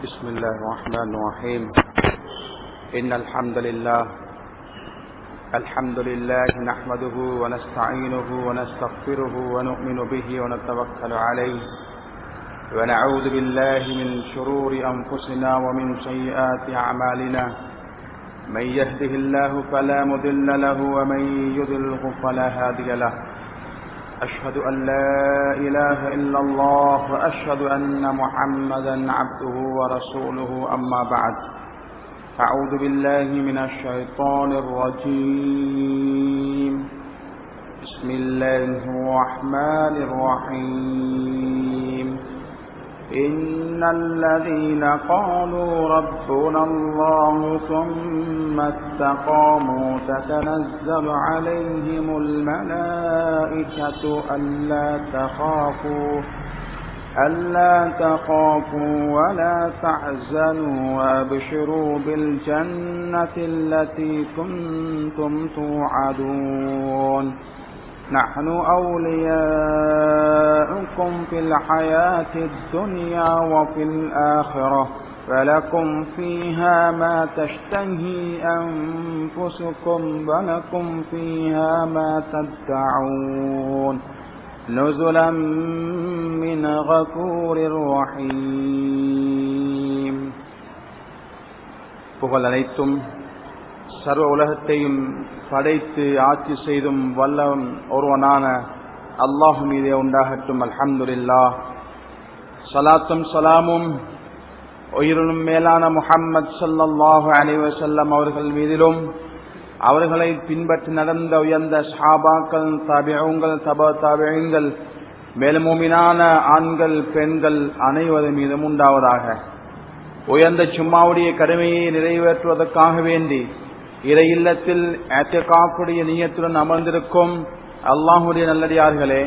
بسم الله الرحمن الرحيم إن الحمد لله الحمد لله نحمده ونستعينه ونستغفره ونؤمن به ونتوكل عليه ونعوذ بالله من شرور أنفسنا ومن سيئات أعمالنا من يهده الله فلا مضل له ومن يضله فلا هادي له أشهد أن لا إله إلا الله وأشهد أن محمدا عبده ورسوله أما بعد أعوذ بالله من الشيطان الرجيم بسم الله الرحمن الرحيم إن الذين قالوا ربنا الله ثم استقاموا تتنزل عليهم الملائكة ألا تخافوا ألا تخافوا ولا تحزنوا وأبشروا بالجنة التي كنتم توعدون نحن أولياؤكم في الحياة الدنيا وفي الآخرة فلكم فيها ما تشتهي أنفسكم ولكم فيها ما تدعون نزلا من غفور رحيم புகழ் அனைத்தும் சர்வ உலகத்தையும் படைத்து ஆட்சி செய்தும் வல்லம் ஒருவனான அல்லாஹு மீதே உண்டாகட்டும் அல்ஹம்துல்லா சலாத்தும் சலாமும் உயிரினும் மேலான முஹம்மது சல்லாஹு அலைவசல்லம் அவர்கள் மீதிலும் அவர்களை பின்பற்றி நடந்த உயர்ந்த ஷாபாக்கள் தபியங்கள் தப தபியங்கள் மேலுமூமினான ஆண்கள் பெண்கள் அனைவரு மீதும் உண்டாவதாக உயர்ந்த சும்மாவுடைய கடமையை நிறைவேற்றுவதற்காக வேண்டி இறை இல்லத்தில் ஏற்றக்காப்புடைய நீயத்துடன் அமர்ந்திருக்கும் அல்லாஹுடைய நல்லடியார்களே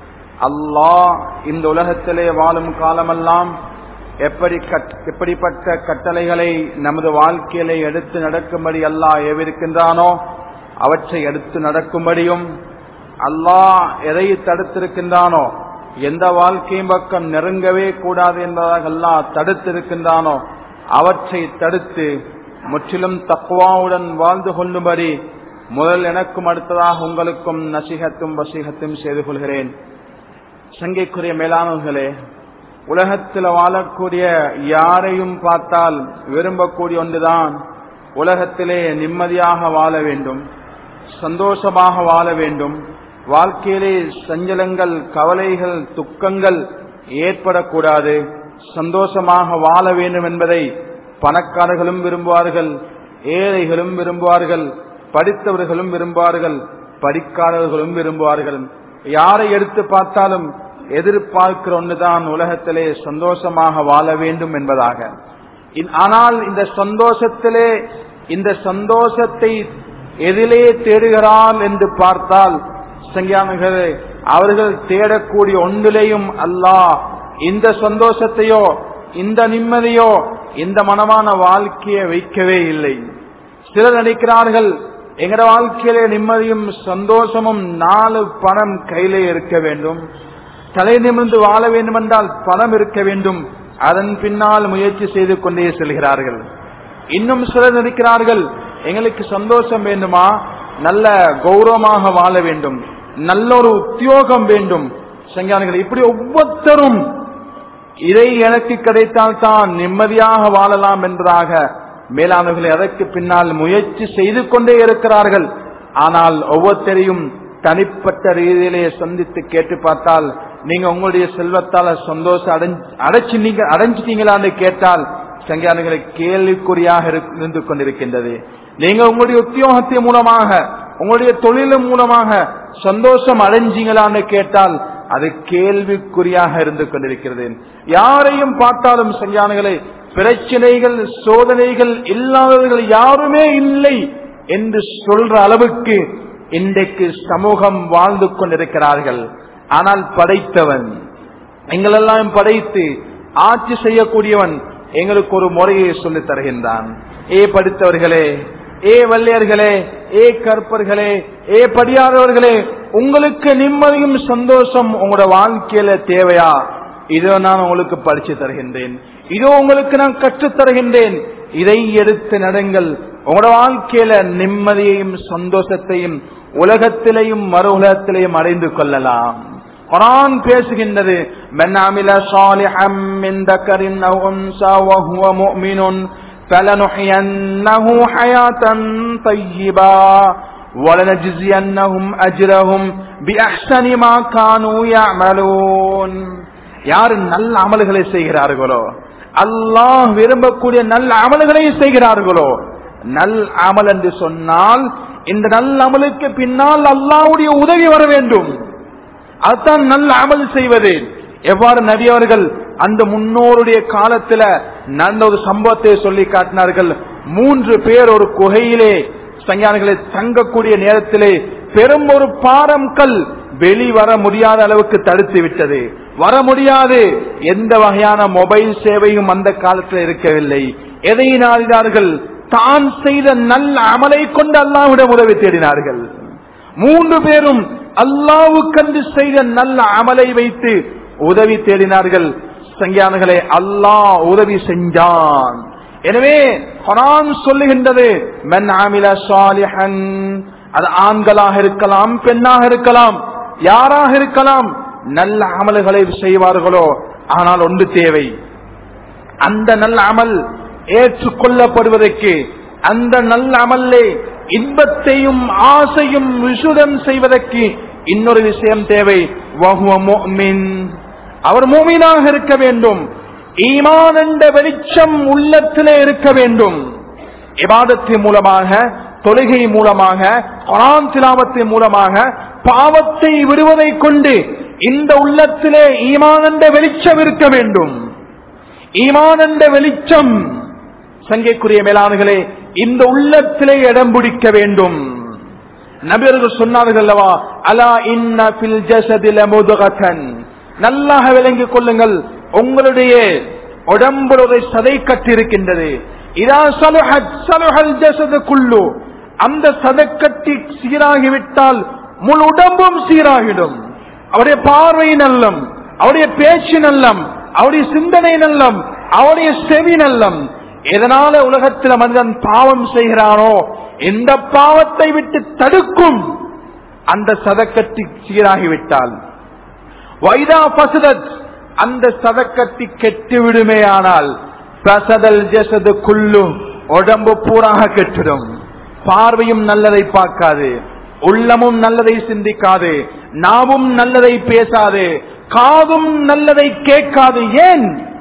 அல்லாஹ் இந்த உலகத்திலே வாழும் காலமெல்லாம் எப்படி எப்படிப்பட்ட கட்டளைகளை நமது வாழ்க்கையிலே எடுத்து நடக்கும்படி அல்லாஹ் ஏவிருக்கின்றானோ அவற்றை எடுத்து நடக்கும்படியும் அல்லாஹ் எதை தடுத்திருக்கின்றானோ எந்த வாழ்க்கையும் பக்கம் நெருங்கவே கூடாது என்பதாக அல்லாஹ் தடுத்திருக்கின்றானோ அவற்றை தடுத்து முற்றிலும் தக்குவாவுடன் வாழ்ந்து கொள்ளும்படி முதல் எனக்கும் அடுத்ததாக உங்களுக்கும் நசிகத்தும் வசீகத்தும் செய்து கொள்கிறேன் சங்கைக்குரிய மேலானவர்களே உலகத்தில் வாழக்கூடிய யாரையும் பார்த்தால் விரும்பக்கூடிய ஒன்றுதான் உலகத்திலே நிம்மதியாக வாழ வேண்டும் சந்தோஷமாக வாழ வேண்டும் வாழ்க்கையிலே சஞ்சலங்கள் கவலைகள் துக்கங்கள் ஏற்படக்கூடாது சந்தோஷமாக வாழ வேண்டும் என்பதை பணக்காரர்களும் விரும்புவார்கள் ஏழைகளும் விரும்புவார்கள் படித்தவர்களும் விரும்புவார்கள் படிக்காதவர்களும் விரும்புவார்கள் யாரை எடுத்து பார்த்தாலும் எதிர்பார்க்கிற ஒன்றுதான் உலகத்திலே சந்தோஷமாக வாழ வேண்டும் என்பதாக ஆனால் இந்த சந்தோஷத்திலே இந்த சந்தோஷத்தை எதிலே தேடுகிறான் என்று பார்த்தால் சங்கியானர்களே அவர்கள் தேடக்கூடிய ஒன்றிலேயும் அல்லாஹ் இந்த சந்தோஷத்தையோ இந்த நிம்மதியோ இந்த மனமான வாழ்க்கையை வைக்கவே இல்லை சிலர் நினைக்கிறார்கள் எங்கட வாழ்க்கையிலே நிம்மதியும் சந்தோஷமும் நாலு பணம் கையிலே இருக்க வேண்டும் தலை நிமிர்ந்து வாழ வேண்டும் என்றால் பணம் இருக்க வேண்டும் அதன் பின்னால் முயற்சி செய்து கொண்டே செல்கிறார்கள் இன்னும் சிலர் நினைக்கிறார்கள் எங்களுக்கு சந்தோஷம் வேண்டுமா நல்ல கௌரவமாக வாழ வேண்டும் நல்ல ஒரு உத்தியோகம் வேண்டும் சங்கியானிகள் இப்படி ஒவ்வொருத்தரும் இதை எனக்கு கிடைத்தால் தான் நிம்மதியாக வாழலாம் என்பதாக மேலானவர்களை அதற்கு பின்னால் முயற்சி செய்து கொண்டே இருக்கிறார்கள் ஆனால் ஒவ்வொருத்தரையும் தனிப்பட்ட ரீதியிலே சந்தித்து கேட்டு பார்த்தால் நீங்க உங்களுடைய செல்வத்தால சந்தோஷம் அடைச்சு நீங்க அடைஞ்சிட்டீங்களான்னு கேட்டால் சங்கியானங்களை கேள்விக்குறியாக இருந்து கொண்டிருக்கின்றது நீங்க உங்களுடைய உத்தியோகத்தின் மூலமாக உங்களுடைய தொழிலின் மூலமாக சந்தோஷம் அடைஞ்சீங்களான்னு கேட்டால் அது கேள்விக்குறியாக இருந்து கொண்டிருக்கிறது யாரையும் பார்த்தாலும் சரியானகளை பிரச்சனைகள் சோதனைகள் இல்லாதவர்கள் யாருமே இல்லை என்று சொல்ற அளவுக்கு இன்றைக்கு சமூகம் வாழ்ந்து கொண்டிருக்கிறார்கள் ஆனால் படைத்தவன் எங்களெல்லாம் படைத்து ஆட்சி செய்யக்கூடியவன் எங்களுக்கு ஒரு முறையை சொல்லித் தருகின்றான் ஏ படித்தவர்களே ஏ வல்லியர்களே ஏ கற்பர்களே ஏ படியாதவர்களே உங்களுக்கு நிம்மதியும் சந்தோஷம் உங்களோட வாழ்க்கையில தேவையா இதோ நான் உங்களுக்கு படிச்சு தருகின்றேன் இதோ உங்களுக்கு நான் கற்றுத் தருகின்றேன் இதை எடுத்து நடங்கள் உங்களோட வாழ்க்கையில நிம்மதியையும் சந்தோஷத்தையும் உலகத்திலேயும் மறு உலகத்திலேயும் அடைந்து கொள்ளலாம் குரான் பேசுகின்றது من عمل صالحا من ذكر أو أنثى وهو مؤمن فلنحيينه حياة طيبة ولنجزينهم أجرهم بأحسن ما كانوا يعملون யார் நல்ல அமல்களை செய்கிறார்களோ அல்லாஹ் விரும்பக்கூடிய நல்ல அமல்களை செய்கிறார்களோ நல் அமல் என்று சொன்னால் இந்த நல்ல அமலுக்கு பின்னால் அல்லாஹ்வுடைய உதவி வர வேண்டும் அதுதான் நல்ல அமல் செய்வது எவ்வாறு நபி அவர்கள் அந்த முன்னோருடைய காலத்துல நல்ல ஒரு சம்பவத்தை சொல்லி காட்டினார்கள் மூன்று பேர் ஒரு குகையிலே சஞ்ஞானிகளை தங்கக்கூடிய நேரத்திலே பெரும் ஒரு பாரம் கல் வெளிவர முடியாத அளவுக்கு தடுத்து விட்டது வர முடியாது எந்த வகையான மொபைல் சேவையும் அந்த காலத்தில் இருக்கவில்லை எதை நாடினார்கள் தான் செய்த நல்ல அமலை கொண்டு அல்லாவிடம் உதவி தேடினார்கள் மூன்று பேரும் அல்லாவுக்கன்று செய்த நல்ல அமலை வைத்து உதவி தேடினார்கள் சங்கியானர்களே அல்லாஹ் உதவி செஞ்சான் எனவே குரான் சொல்லுகின்றது மென் ஆமில சாலிஹன் அது ஆண்களாக இருக்கலாம் பெண்ணாக இருக்கலாம் யாராக இருக்கலாம் நல்ல அமல்களை செய்வார்களோ ஆனால் ஒன்று தேவை அந்த நல்ல அமல் ஏற்றுக்கொள்ளப்படுவதற்கு அந்த நல்ல அமல்லே இன்பத்தையும் ஆசையும் விசுதம் செய்வதற்கு இன்னொரு விஷயம் தேவை வஹுவ முஃமின். அவர் மூமினாக இருக்க வேண்டும் ஈமான் என்ற வெளிச்சம் உள்ளத்திலே இருக்க வேண்டும் இபாதத்தின் மூலமாக தொழுகை மூலமாக குரான் திலாவத்தின் மூலமாக பாவத்தை விடுவதை கொண்டு இந்த உள்ளத்திலே ஈமான் என்ற வெளிச்சம் இருக்க வேண்டும் ஈமான் என்ற வெளிச்சம் சங்கைக்குரிய மேலானுகளே இந்த உள்ளத்திலே இடம் பிடிக்க வேண்டும் நபியர்கள் சொன்னார்கள் அல்லவா அலா இன்ன பில் ஜசதில முதுகன் நல்லாக விளங்கிக் கொள்ளுங்கள் உங்களுடைய உடம்புல ஒரு சதை கட்டிருக்கின்றது இதா சலுஹத் சலுஹல் ஜசது குள்ளு அந்த சதைக்கட்டி சீராகிவிட்டால் முழு உடம்பும் சீராகிடும் அவருடைய பார்வை நல்லம் அவருடைய பேச்சு நல்லம் அவருடைய சிந்தனை நல்லம் அவருடைய செவி நல்லம் எதனால உலகத்தில் மனிதன் பாவம் செய்கிறானோ எந்த பாவத்தை விட்டு தடுக்கும் அந்த சதக்கட்டி சீராகிவிட்டால் வைதா பசுதத் அந்த சதக்கட்டி கெட்டு விடுமேயானால் பிரசதல் ஜசது குள்ளு உடம்பு பூராக கெட்டிடும் பார்வையும் நல்லதை பார்க்காது உள்ளமும் நல்லதை சிந்திக்காது நாவும் நல்லதை பேசாது காதும் நல்லதை கேட்காது ஏன்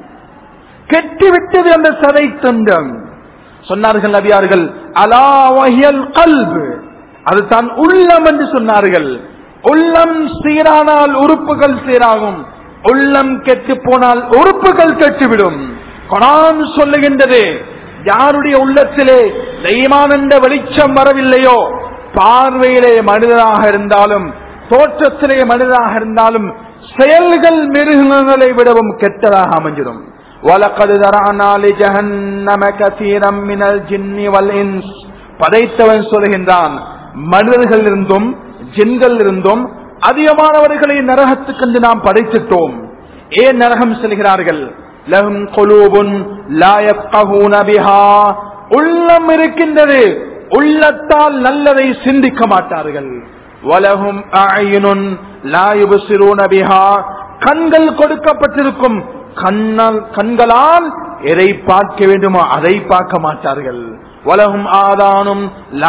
கெட்டுவிட்டது அந்த சதை தண்டம் சொன்னார்கள் நபியார்கள் அலா வஹியல் கல்பு அது தான் உள்ளம் என்று சொன்னார்கள் உள்ளம் சீரானால் உறுப்புகள் சீராகும் உள்ளம் கெட்டு போனால் உறுப்புகள் கெட்டுவிடும் குரான் சொல்லுகின்றது யாருடைய உள்ளத்திலே தெய்மானந்த வெளிச்சம் வரவில்லையோ பார்வையிலே மனிதனாக இருந்தாலும் தோற்றத்திலே மனிதனாக இருந்தாலும் செயல்கள் மிருகங்களை விடவும் கெட்டதாக அமைஞ்சிடும் وَلَقَدْ ذَرَعْنَا لِجَهَنَّمَ كَثِيرًا مِنَ الْجِنِّ وَالْإِنسِ படைத்தவன் சொல்கின்றான் மனிதர்கள் இருந்தும் ஜின்கள் இருந்தும் அதிகமானவர்களை நரகத்துக்கென்று நாம் படைத்திட்டோம் ஏன் நரகம் செல்கிறார்கள் லஹும் குலூபுன் லா யஃகஹூன பிஹா உள்ளம் இருக்கின்றது உள்ளத்தால் நல்லதை சிந்திக்க மாட்டார்கள் வலஹும் அஅயுனுன் லா யுபசிரூன பிஹா கண்கள் கொடுக்கப்பட்டிருக்கும் கண்ணால் கண்களால் எதை பார்க்க வேண்டுமோ அதை பார்க்க மாட்டார்கள் வலகும் ஆதானும்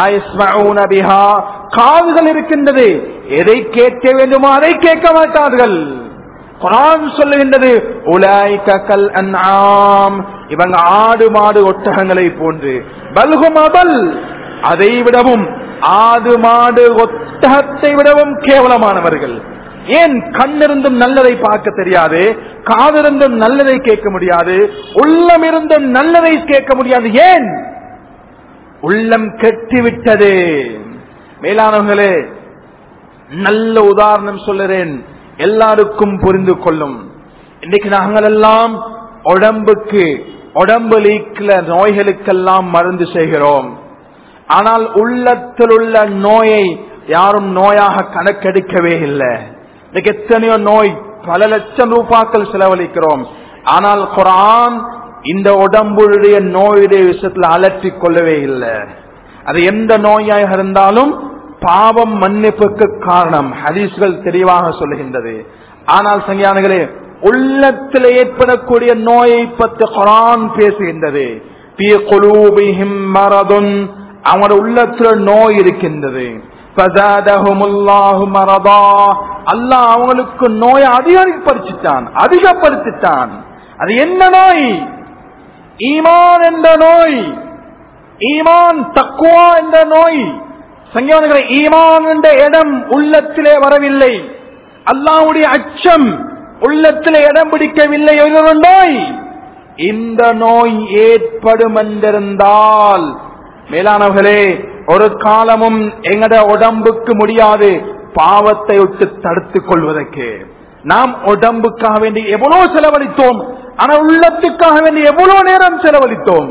பிஹா காதுகள் இருக்கின்றது எதை கேட்க வேண்டுமோ அதை கேட்க மாட்டார்கள் குரான் சொல்லுகின்றது உலாய்க கல் அன்ஆம் இவங்க ஆடு மாடு ஒட்டகங்களை போன்று பல்கும் அபல் அதை விடவும் ஆடு மாடு ஒட்டகத்தை விடவும் கேவலமானவர்கள் ஏன் கண்ணிருந்தும் நல்லதை பார்க்க தெரியாது காதிருந்தும் நல்லதை கேட்க முடியாது உள்ளம் இருந்தும் நல்லதை கேட்க முடியாது ஏன் உள்ளம் கெட்டுவிட்டது மேலானவர்களே நல்ல உதாரணம் சொல்லுறேன் எல்லாருக்கும் புரிந்து கொள்ளும் இன்னைக்கு நாங்கள் எல்லாம் உடம்புக்கு உடம்பு லீக்கில நோய்களுக்கெல்லாம் மருந்து செய்கிறோம் ஆனால் உள்ளத்தில் உள்ள நோயை யாரும் நோயாக கணக்கெடுக்கவே இல்லை இன்னைக்கு எத்தனையோ நோய் பல லட்சம் ரூபாக்கள் செலவழிக்கிறோம் ஆனால் குரான் இந்த உடம்புடைய நோயுடைய விஷயத்துல அலற்றிக் கொள்ளவே இல்லை அது எந்த நோயாக இருந்தாலும் பாவம் மன்னிப்புக்கு காரணம் ஹதீஸ்கள் தெளிவாக சொல்லுகின்றது ஆனால் சங்கியானங்களே உள்ளத்தில் ஏற்படக்கூடிய நோயை பற்றி குரான் பேசுகின்றது பி குலூபிஹிம் மரதுன் அவங்களோட உள்ளத்துல நோய் இருக்கின்றது அல்லாஹ் அவங்களுக்கு நோயை அதிகரிப்படுத்திட்டான் அதிகப்படுத்திட்டான் அது என்ன நோய் ஈமான் என்ற நோய் ஈமான் தக்குவா என்ற நோய் சங்கியானங்களை ஈமான் என்ற இடம் உள்ளத்திலே வரவில்லை அல்லாவுடைய அச்சம் உள்ளத்திலே இடம் பிடிக்கவில்லை ஒரு நோய் இந்த நோய் ஏற்படும் என்றிருந்தால் மேலானவர்களே ஒரு காலமும் எங்கட உடம்புக்கு முடியாது பாவத்தை விட்டு தடுத்துக் கொள்வதற்கு நாம் உடம்புக்காக வேண்டி எவ்வளவு செலவழித்தோம் ஆனால் உள்ளத்துக்காக வேண்டி எவ்வளவு நேரம் செலவழித்தோம்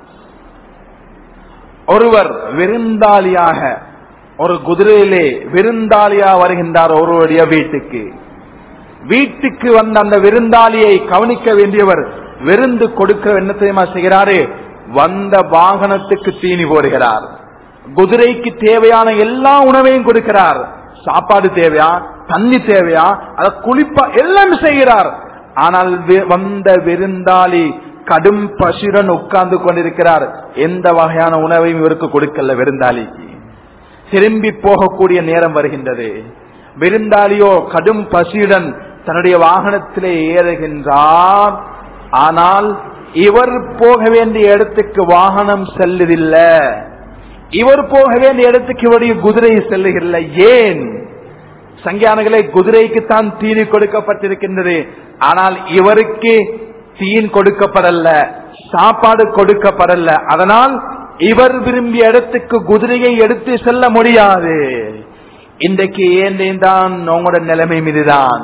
ஒருவர் விருந்தாளியாக ஒரு குதிரையிலே விருந்தாளியா வருகின்றார் ஒருவருடைய வீட்டுக்கு வீட்டுக்கு வந்த அந்த விருந்தாளியை கவனிக்க வேண்டியவர் விருந்து கொடுக்கிற என்ன தெரியுமா செய்கிறாரு வந்த வாகனத்துக்கு தீனி போடுகிறார் குதிரைக்கு தேவையான எல்லா உணவையும் கொடுக்கிறார் சாப்பாடு தேவையா தண்ணி தேவையா அதை குளிப்பா எல்லாம் செய்கிறார் ஆனால் வந்த விருந்தாளி கடும் பசியுடன் உட்கார்ந்து கொண்டிருக்கிறார் எந்த வகையான உணவையும் இவருக்கு கொடுக்கல விருந்தாளிக்கு திரும்பி போகக்கூடிய நேரம் வருகின்றது விருந்தாளியோ கடும் பசியுடன் தன்னுடைய வாகனத்திலே ஏறுகின்றார் ஆனால் இவர் போக வேண்டிய இடத்துக்கு வாகனம் செல்லுதில்லை இவர் போக வேண்டிய இடத்துக்கு இவருடைய குதிரை செல்லுகில்லை ஏன் சங்கியானங்களே குதிரைக்கு தான் தீனி கொடுக்கப்பட்டிருக்கின்றது ஆனால் இவருக்கு தீன் கொடுக்கப்படல சாப்பாடு கொடுக்கப்படல அதனால் இவர் விரும்பிய இடத்துக்கு குதிரையை எடுத்து செல்ல முடியாது இன்றைக்கு ஏன் தான் உங்களோட நிலைமை மீதுதான்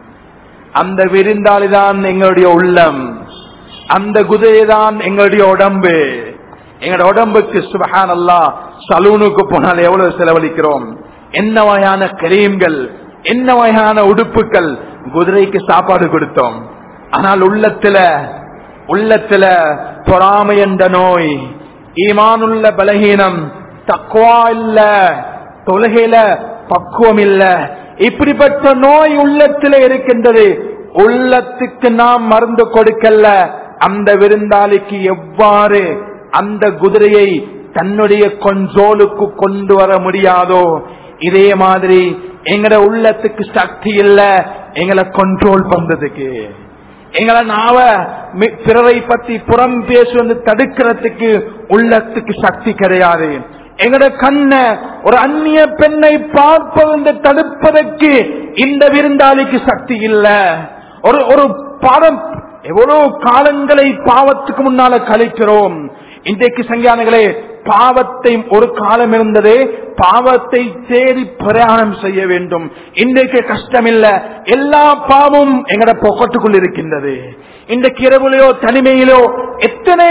அந்த விருந்தாளி தான் எங்களுடைய உள்ளம் அந்த குதிரை தான் எங்களுடைய உடம்பு எங்களோட உடம்புக்கு சுபஹான் அல்லா சலூனுக்கு போனால் எவ்வளவு செலவழிக்கிறோம் என்ன வகையான கிரீம்கள் என்ன வகையான உடுப்புகள் குதிரைக்கு சாப்பாடு கொடுத்தோம் ஆனால் உள்ளத்துல உள்ளத்துல பொறாமை என்ற நோய் ஈமானுள்ள பலகீனம் தக்குவா இல்ல தொழுகையில பக்குவம் இல்ல இப்படிப்பட்ட நோய் உள்ளத்துல இருக்கின்றது உள்ளத்துக்கு நாம் மருந்து கொடுக்கல அந்த விருந்தாளிக்கு எவ்வாறு அந்த குதிரையை தன்னுடைய கொஞ்சோலுக்கு கொண்டு வர முடியாதோ இதே மாதிரி எங்கட உள்ளத்துக்கு சக்தி இல்ல எங்களை கண்ட்ரோல் பண்றதுக்கு எங்களை நாவ பிறரை பத்தி புறம் பேசுவது தடுக்கிறதுக்கு உள்ளத்துக்கு சக்தி கிடையாது எங்கட கண்ண ஒரு அந்நிய பெண்ணை பார்ப்பது தடுப்பதற்கு இந்த விருந்தாளிக்கு சக்தி இல்ல ஒரு ஒரு பாடம் எவ்வளவு காலங்களை பாவத்துக்கு முன்னால கழிக்கிறோம் இன்றைக்கு சங்கியானங்களே பாவத்தை ஒரு காலம் இருந்தது பாவத்தை தேடி பிரயாணம் செய்ய வேண்டும் இன்றைக்கு கஷ்டம் இல்ல எல்லா பாவமும் எங்கட பொக்கட்டுக்குள் இருக்கின்றது இன்றைக்கு இரவுலையோ தனிமையிலோ எத்தனை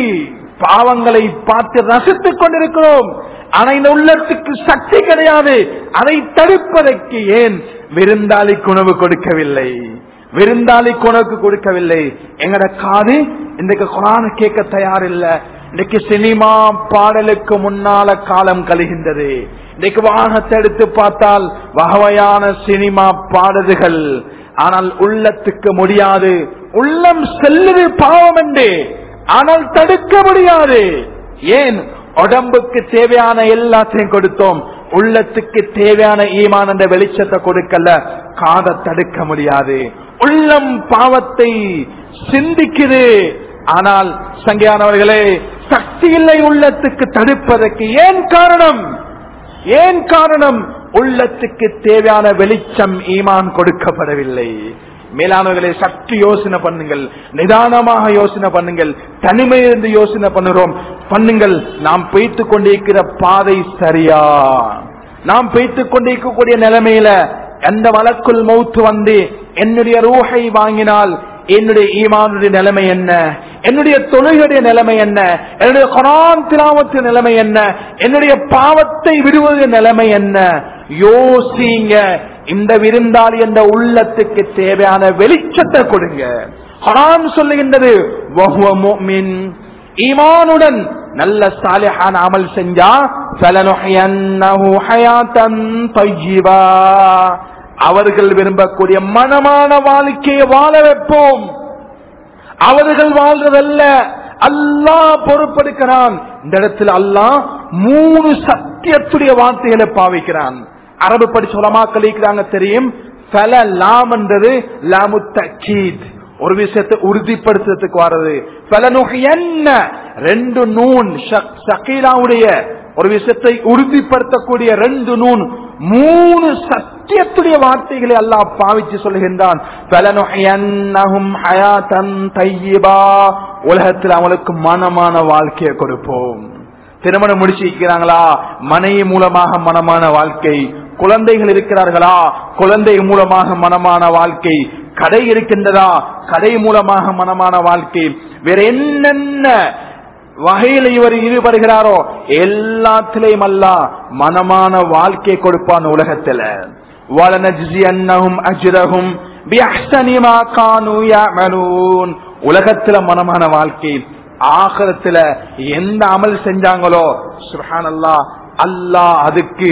பாவங்களை பார்த்து ரசித்துக் கொண்டிருக்கிறோம் ஆனா இந்த உள்ளத்துக்கு சக்தி கிடையாது அதை தடுப்பதற்கு ஏன் விருந்தாளிக்கு உணவு கொடுக்கவில்லை விருந்தாளி உணவுக்கு கொடுக்கவில்லை எங்கட காது இன்றைக்கு குரான கேட்க தயாரில்லை இன்னைக்கு சினிமா பாடலுக்கு முன்னால காலம் கழிகின்றது இன்னைக்கு வாகனத்தை எடுத்து பார்த்தால் வகையான சினிமா பாடல்கள் ஆனால் உள்ளத்துக்கு முடியாது உள்ளம் செல்லுது பாவம் என்று ஆனால் தடுக்க முடியாது ஏன் உடம்புக்கு தேவையான எல்லாத்தையும் கொடுத்தோம் உள்ளத்துக்கு தேவையான ஈமான் என்ற வெளிச்சத்தை கொடுக்கல காதை தடுக்க முடியாது உள்ளம் பாவத்தை சிந்திக்குது ஆனால் சங்கையானவர்களே சக்தி இல்லை உள்ளத்துக்கு தடுப்பதற்கு ஏன் காரணம் ஏன் காரணம் உள்ளத்துக்கு தேவையான வெளிச்சம் ஈமான் கொடுக்கப்படவில்லை மேலானவர்களை சற்று யோசனை பண்ணுங்கள் நிதானமாக யோசனை பண்ணுங்கள் தனிமையிலிருந்து யோசனை பண்ணுறோம் பண்ணுங்கள் நாம் பெய்த்து கொண்டிருக்கிற பாதை சரியா நாம் பெய்த்து கொண்டிருக்கக்கூடிய நிலைமையில எந்த வழக்குள் மௌத்து வந்து என்னுடைய ரூஹை வாங்கினால் என்னுடைய ஈமானுடைய நிலைமை என்ன என்னுடைய தொழுகையுடைய நிலைமை என்ன என்னுடைய கொரான் திலாவத்து நிலைமை என்ன என்னுடைய பாவத்தை விடுவதுடைய நிலைமை என்ன யோசிங்க இந்த விருந்தாளி என்ற உள்ளத்துக்கு தேவையான வெளிச்சத்தை கொடுங்க குரான் சொல்லுகின்றது வஹுவ முஃமின் ஈமானுடன் நல்ல சாலிஹான அமல் செஞ்சா ஃபலனுஹியன்னஹு ஹயாத்தன் தய்யிபா அவர்கள் விரும்பக்கூடிய மனமான வாழ்க்கையை வாழ வைப்போம் அவர்கள் வாழ்றதல்ல அல்லாஹ் பொறுப்பெடுக்கிறான் இந்த இடத்துல அல்லாஹ் மூணு சத்தியத்துடைய வார்த்தைகளை பாவிக்கிறான் அரபு படிச்ச உலமாக்கள் இருக்கிறாங்க தெரியும் ஃபல லாம் என்றது லாமு தக்கீத் ஒரு விஷயத்தை உறுதிப்படுத்துறதுக்கு வர்றது என்ன ரெண்டு நூன் ஷக்கீலாவுடைய ஒரு விஷயத்தை உறுதிப்படுத்தக்கூடிய ரெண்டு நூன் மூணு சத்தியத்துடைய வார்த்தைகளை அல்லாஹ் பாவிச்சு சொல்லுகின்றான் "ஃபலனுஹ்யன்னஹும் ஹயாத்தன் தய்யிபா." உலகத்தில் அவங்களுக்கு மனமான வாழ்க்கையை கொடுப்போம் திருமணம் முடிச்சிருக்கிறாங்களா மனைவி மூலமாக மனமான வாழ்க்கை குழந்தைகள் இருக்கிறார்களா குழந்தை மூலமாக மனமான வாழ்க்கை கடை இருக்கின்றதா கடை மூலமாக மனமான வாழ்க்கை வேற என்னென்ன வகையில் இவர் ஈடுபடுகிறாரோ எல்லாத்திலையும் அல்ல மனமான வாழ்க்கை கொடுப்பான் உலகத்துல வளனஜியன்னஹும் அஜ்ரஹும் பிஅஹ்சனி மா கானூ யஅமலூன் உலகத்துல மனமான வாழ்க்கை ஆகரத்துல எந்த அமல் செஞ்சாங்களோ சுப்ஹானல்லாஹ் அல்லாஹ் அதுக்கு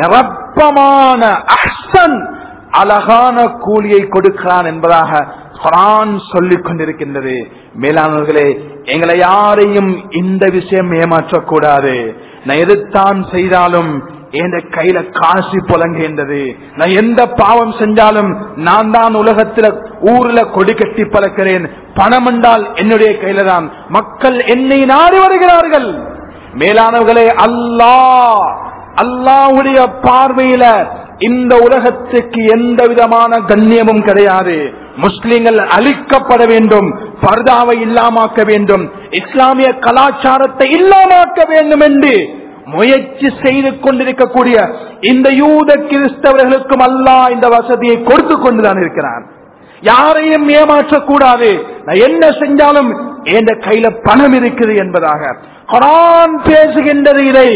நிரப்பமான அஹ்சன் அழகான கூலியை கொடுக்கிறான் என்பதாக குரான் சொல்லிக் கொண்டிருக்கின்றது மேலானவர்களே எங்களை யாரையும் இந்த விஷயம் ஏமாற்றக்கூடாது நான் எதுத்தான் செய்தாலும் என் கையில காசு புலங்குகின்றது நான் எந்த பாவம் செஞ்சாலும் நான் தான் உலகத்துல ஊர்ல கொடி கட்டி பழக்கிறேன் பணம் என்றால் என்னுடைய கையில தான் மக்கள் என்னை நாடி வருகிறார்கள் மேலானவர்களே அல்லாஹ் அல்லாஹ்வுடைய பார்வையில இந்த உலகத்துக்கு எந்த விதமான கண்ணியமும் கிடையாது முஸ்லிம்கள் அழிக்கப்பட வேண்டும் பர்தாவை இல்லாமாக்க வேண்டும் இஸ்லாமிய கலாச்சாரத்தை இல்லாமாக்க வேண்டும் என்று முயற்சி செய்து கொண்டிருக்கக்கூடிய இந்த யூத கிறிஸ்தவர்களுக்கும் அல்லாஹ் இந்த வசதியை கொடுத்து கொண்டுதான் இருக்கிறான் யாரையும் ஏமாற்றக்கூடாது நான் என்ன செஞ்சாலும் என் கையில பணம் இருக்குது என்பதாக குரான் பேசுகின்றது இதை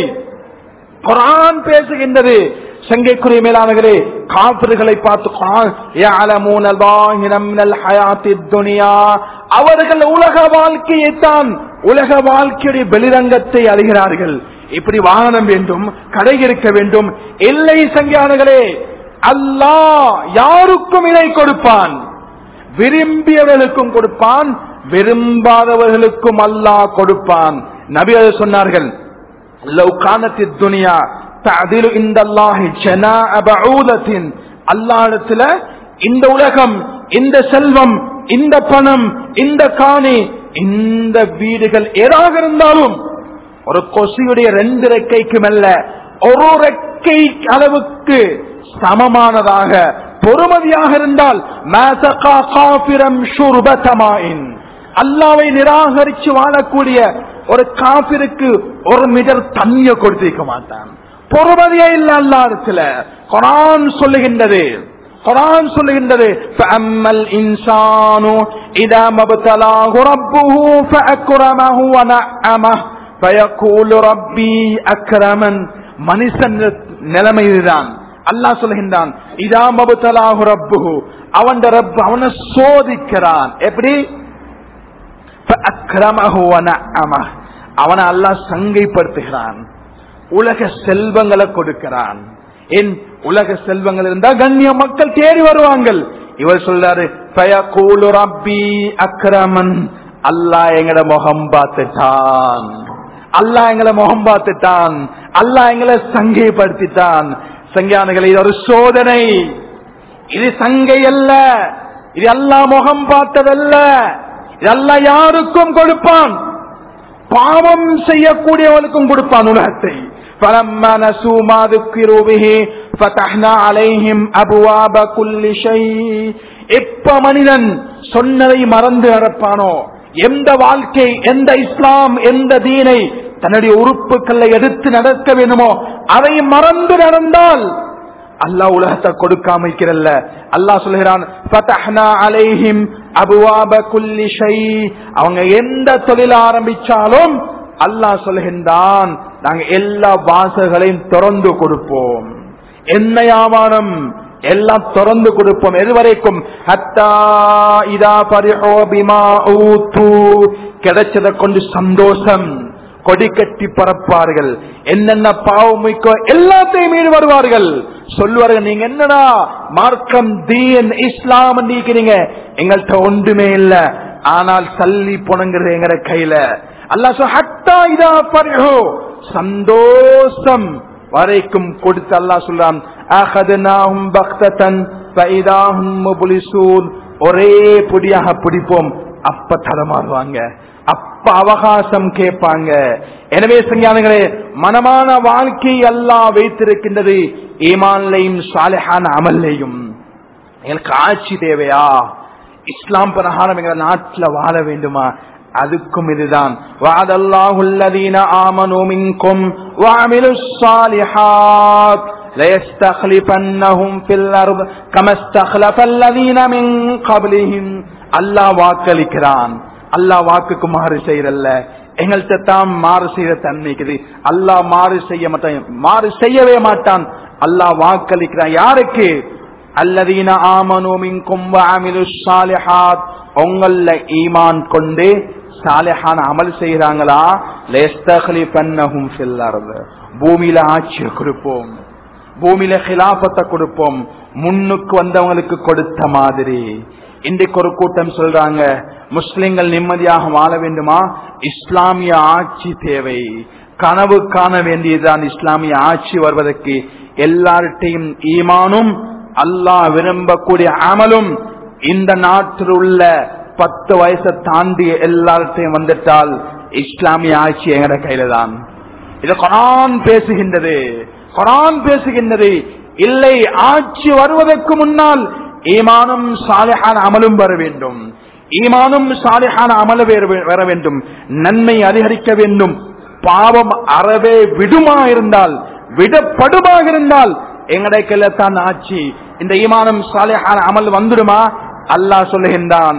குரான் பேசுகின்றது சங்கைக்குரிய மேலானவர்களே காப்பிர்களை பார்த்து குரான் يعلمون الظاهر من الحياة الدنيا அவர்கள் உலக வாழ்க்கையைத்தான் உலக வாழ்க்கையுடைய வெளிரங்கத்தை அழுகிறார்கள் இப்படி வாகனம் வேண்டும் கடை இருக்க வேண்டும் எல்லை சங்கியானங்களே அல்லாஹ் யாருக்கும் இதை கொடுப்பான் விரும்பியவர்களுக்கும் கொடுப்பான் விரும்பாதவர்களுக்கும் அல்லாஹ் கொடுப்பான் நபி அது சொன்னார்கள் லவ் கானத்தி துனியா தஅதிலு இந்தல்லாஹி ஜனாஅ பஊதத்தின் அல்லாஹ்விடத்துல இந்த உலகம் இந்த செல்வம் இந்த பணம் இந்த காணி இந்த வீடுகள் ஏதாக இருந்தாலும் ஒரு கொசியுடைய ரெண்டு ரெக்கைக்கு மெல்ல ஒரு ரெக்கை அளவுக்கு சமமானதாக பொறுமதியாக இருந்தால் மாசகா காபிரம் ஷுர்பதமாயின் அல்லாவை நிராகரிச்சு வாழக்கூடிய ஒரு காபிருக்கு ஒரு மீட்டர் தண்ணிய கொடுத்திருக்க மாட்டான் பொறுமதியே இல்ல அல்லா இடத்துல குரான் சொல்லுகின்றது குரான் சொல்லுகின்றது فَأَمَّا الْإِنسَانُ إِذَا مَا ابْتَلَاهُ رَبُّهُ فَأَكْرَمَهُ وَنَعَّمَهُ فَيَقُولُ رَبِّي أَكْرَمَنِ மனுஷன் நிலைமை இதுதான் அல்லாஹ் சொல்லுகின்றான் இதா மபுத்தலாஹு ரப்புஹு அவன் ரப் அவனை சோதிக்கிறான் எப்படி அவனை அல்லாஹ் சங்கைப்படுத்துகிறான் உலக செல்வங்களை கொடுக்கிறான் என் உலக செல்வங்கள் இருந்தா கண்ணிய மக்கள் தேடி வருவாங்கள் இவர் சொல்றாரு பயகூலு ரப்பி அக்ரமன் அல்லாஹ் எங்கட முகம் பார்த்துட்டான் அல்லாஹ் எங்களை முகம் பார்த்துட்டான் அல்லாஹ் எங்களை சங்கைப்படுத்திட்டான் சங்கையானங்களை இது ஒரு சோதனை இது சங்கை அல்ல இது அல்லாஹ் முகம் பார்த்ததல்ல இதெல்லாம் யாருக்கும் கொடுப்பான் பாவம் செய்யக்கூடியவனுக்கும் கொடுப்பான் உலகத்தை فلما نسوا ما ذكروا به فتحنا عليهم ابواب كل شيء எப்ப மனிதன் சொன்னதை மறந்து நடப்பானோ எந்த வாழ்க்கை எந்த இஸ்லாம் எந்த தீனை தன்னுடைய உறுப்புகளை எடுத்து நடக்க வேண்டுமோ அதை மறந்து நடந்தால் அல்லாஹ் உலகத்தை கொடுக்காம இருக்கிறல்ல அல்லாஹ் சொல்கிறான் ஃபதஹ்னா அலைஹிம் அபுவாப குல்லி ஷை அவங்க எந்த தொழில் ஆரம்பிச்சாலும் அல்லாஹ் சொல்கின்றான் நாங்க எல்லா வாசல்களையும் திறந்து கொடுப்போம் என்ன வியாபாரம் எல்லாம் திறந்து கொடுப்போம் எதுவரைக்கும் ஹத்தா இதா பரிஹோ பிமா ஊத்து கிடைச்சதை கொண்டு சந்தோஷம் கொடி கட்டி பறப்பார்கள் என்னென்ன பாவம் மிக்கோ எல்லாத்தையும் மீது வருவார்கள் சொல்லுவார்கள் நீங்க என்னடா மார்க்கம் தீன் இஸ்லாம் நீக்கிறீங்க எங்கள்கிட்ட ஒன்றுமே இல்ல ஆனால் சல்லி புணங்குறது எங்கட கையில அல்லாஹ் சொல் ஹத்தா இதா பரிஹோ சந்தோஷம் வரைக்கும் கொடுத்து அல்லாஹ் சொல்றான் அஹதனாஹும் பக்ததன் ஃபைதாஹும் முப்லிசூன் ஒரே புடியாக பிடிப்போம் அப்ப தடமாறுவாங்க அப்ப அவகாசம் கேட்பாங்க எனவே சங்கியானங்களே மனமான வாழ்க்கை அல்லாஹ் வைத்திருக்கின்றது ஈமான்லையும் சாலிஹான அமல்லையும் எங்களுக்கு ஆட்சி தேவையா இஸ்லாம் பிரகாரம் எங்க நாட்டுல வாழ வேண்டுமா அதுக்கும் இதுதான் வாதல்லாஹுல்லதீன ஆமனு மின்கும் وعملوا الصالحات ليستخلفنهم في الأرض كما استخلف الذين من قبلهم அல்லாஹ் வாக்களிக்கிறான் அல்லாஹ் வாக்குக்கு மாறு செய்யறல்ல எங்கள்கிட்ட தான் மாறு செய்யற தன்மைக்குது அல்லாஹ் மாறு செய்ய மாட்டான் மாறு செய்யவே மாட்டான் அல்லாஹ் வாக்களிக்கிறான் யாருக்கு அல்லதீன ஆமனு மின்கும் வஅமிலு ஸாலிஹாத் உங்கள ஈமான் கொண்டு சாலிஹான அமல் செய்யறாங்களா லேஸ்தகலிபன்னஹும் ஃபில் அர்த் பூமியில ஆட்சியை கொடுப்போம் பூமியில கிலாபத்தை கொடுப்போம் முன்னுக்கு வந்தவங்களுக்கு கொடுத்த மாதிரி இன்றைக்கு ஒரு கூட்டம் சொல்றாங்க முஸ்லிம்கள் நிம்மதியாக வாழ வேண்டுமா இஸ்லாமிய ஆட்சி தேவை கனவு காண வேண்டியதுதான் இஸ்லாமிய ஆட்சி வருவதற்கு எல்லார்ட்டையும் ஈமானும் அல்லாஹ் விரும்பக்கூடிய அமலும் இந்த நாட்டில் உள்ள பத்து வயசை தாண்டி எல்லார்ட்டையும் வந்துட்டால் இஸ்லாமிய ஆட்சி எங்கட கையில தான் இது குரான் பேசுகின்றது குரான் பேசுகின்றது இல்லை ஆட்சி வருவதற்கு முன்னால் ஈமானும் சாலிஹான அமலும் வர வேண்டும் ஈமானும் சாலிஹான அமல வர வேண்டும் நன்மை அதிகரிக்க வேண்டும் பாவம் அறவே விடுமா இருந்தால் விடப்படுமாக இருந்தால் எங்கடைய கையில தான் ஆட்சி இந்த ஈமானும் சாலிஹான அமல் வந்துடுமா அல்லாஹ் சொல்லுகின்றான்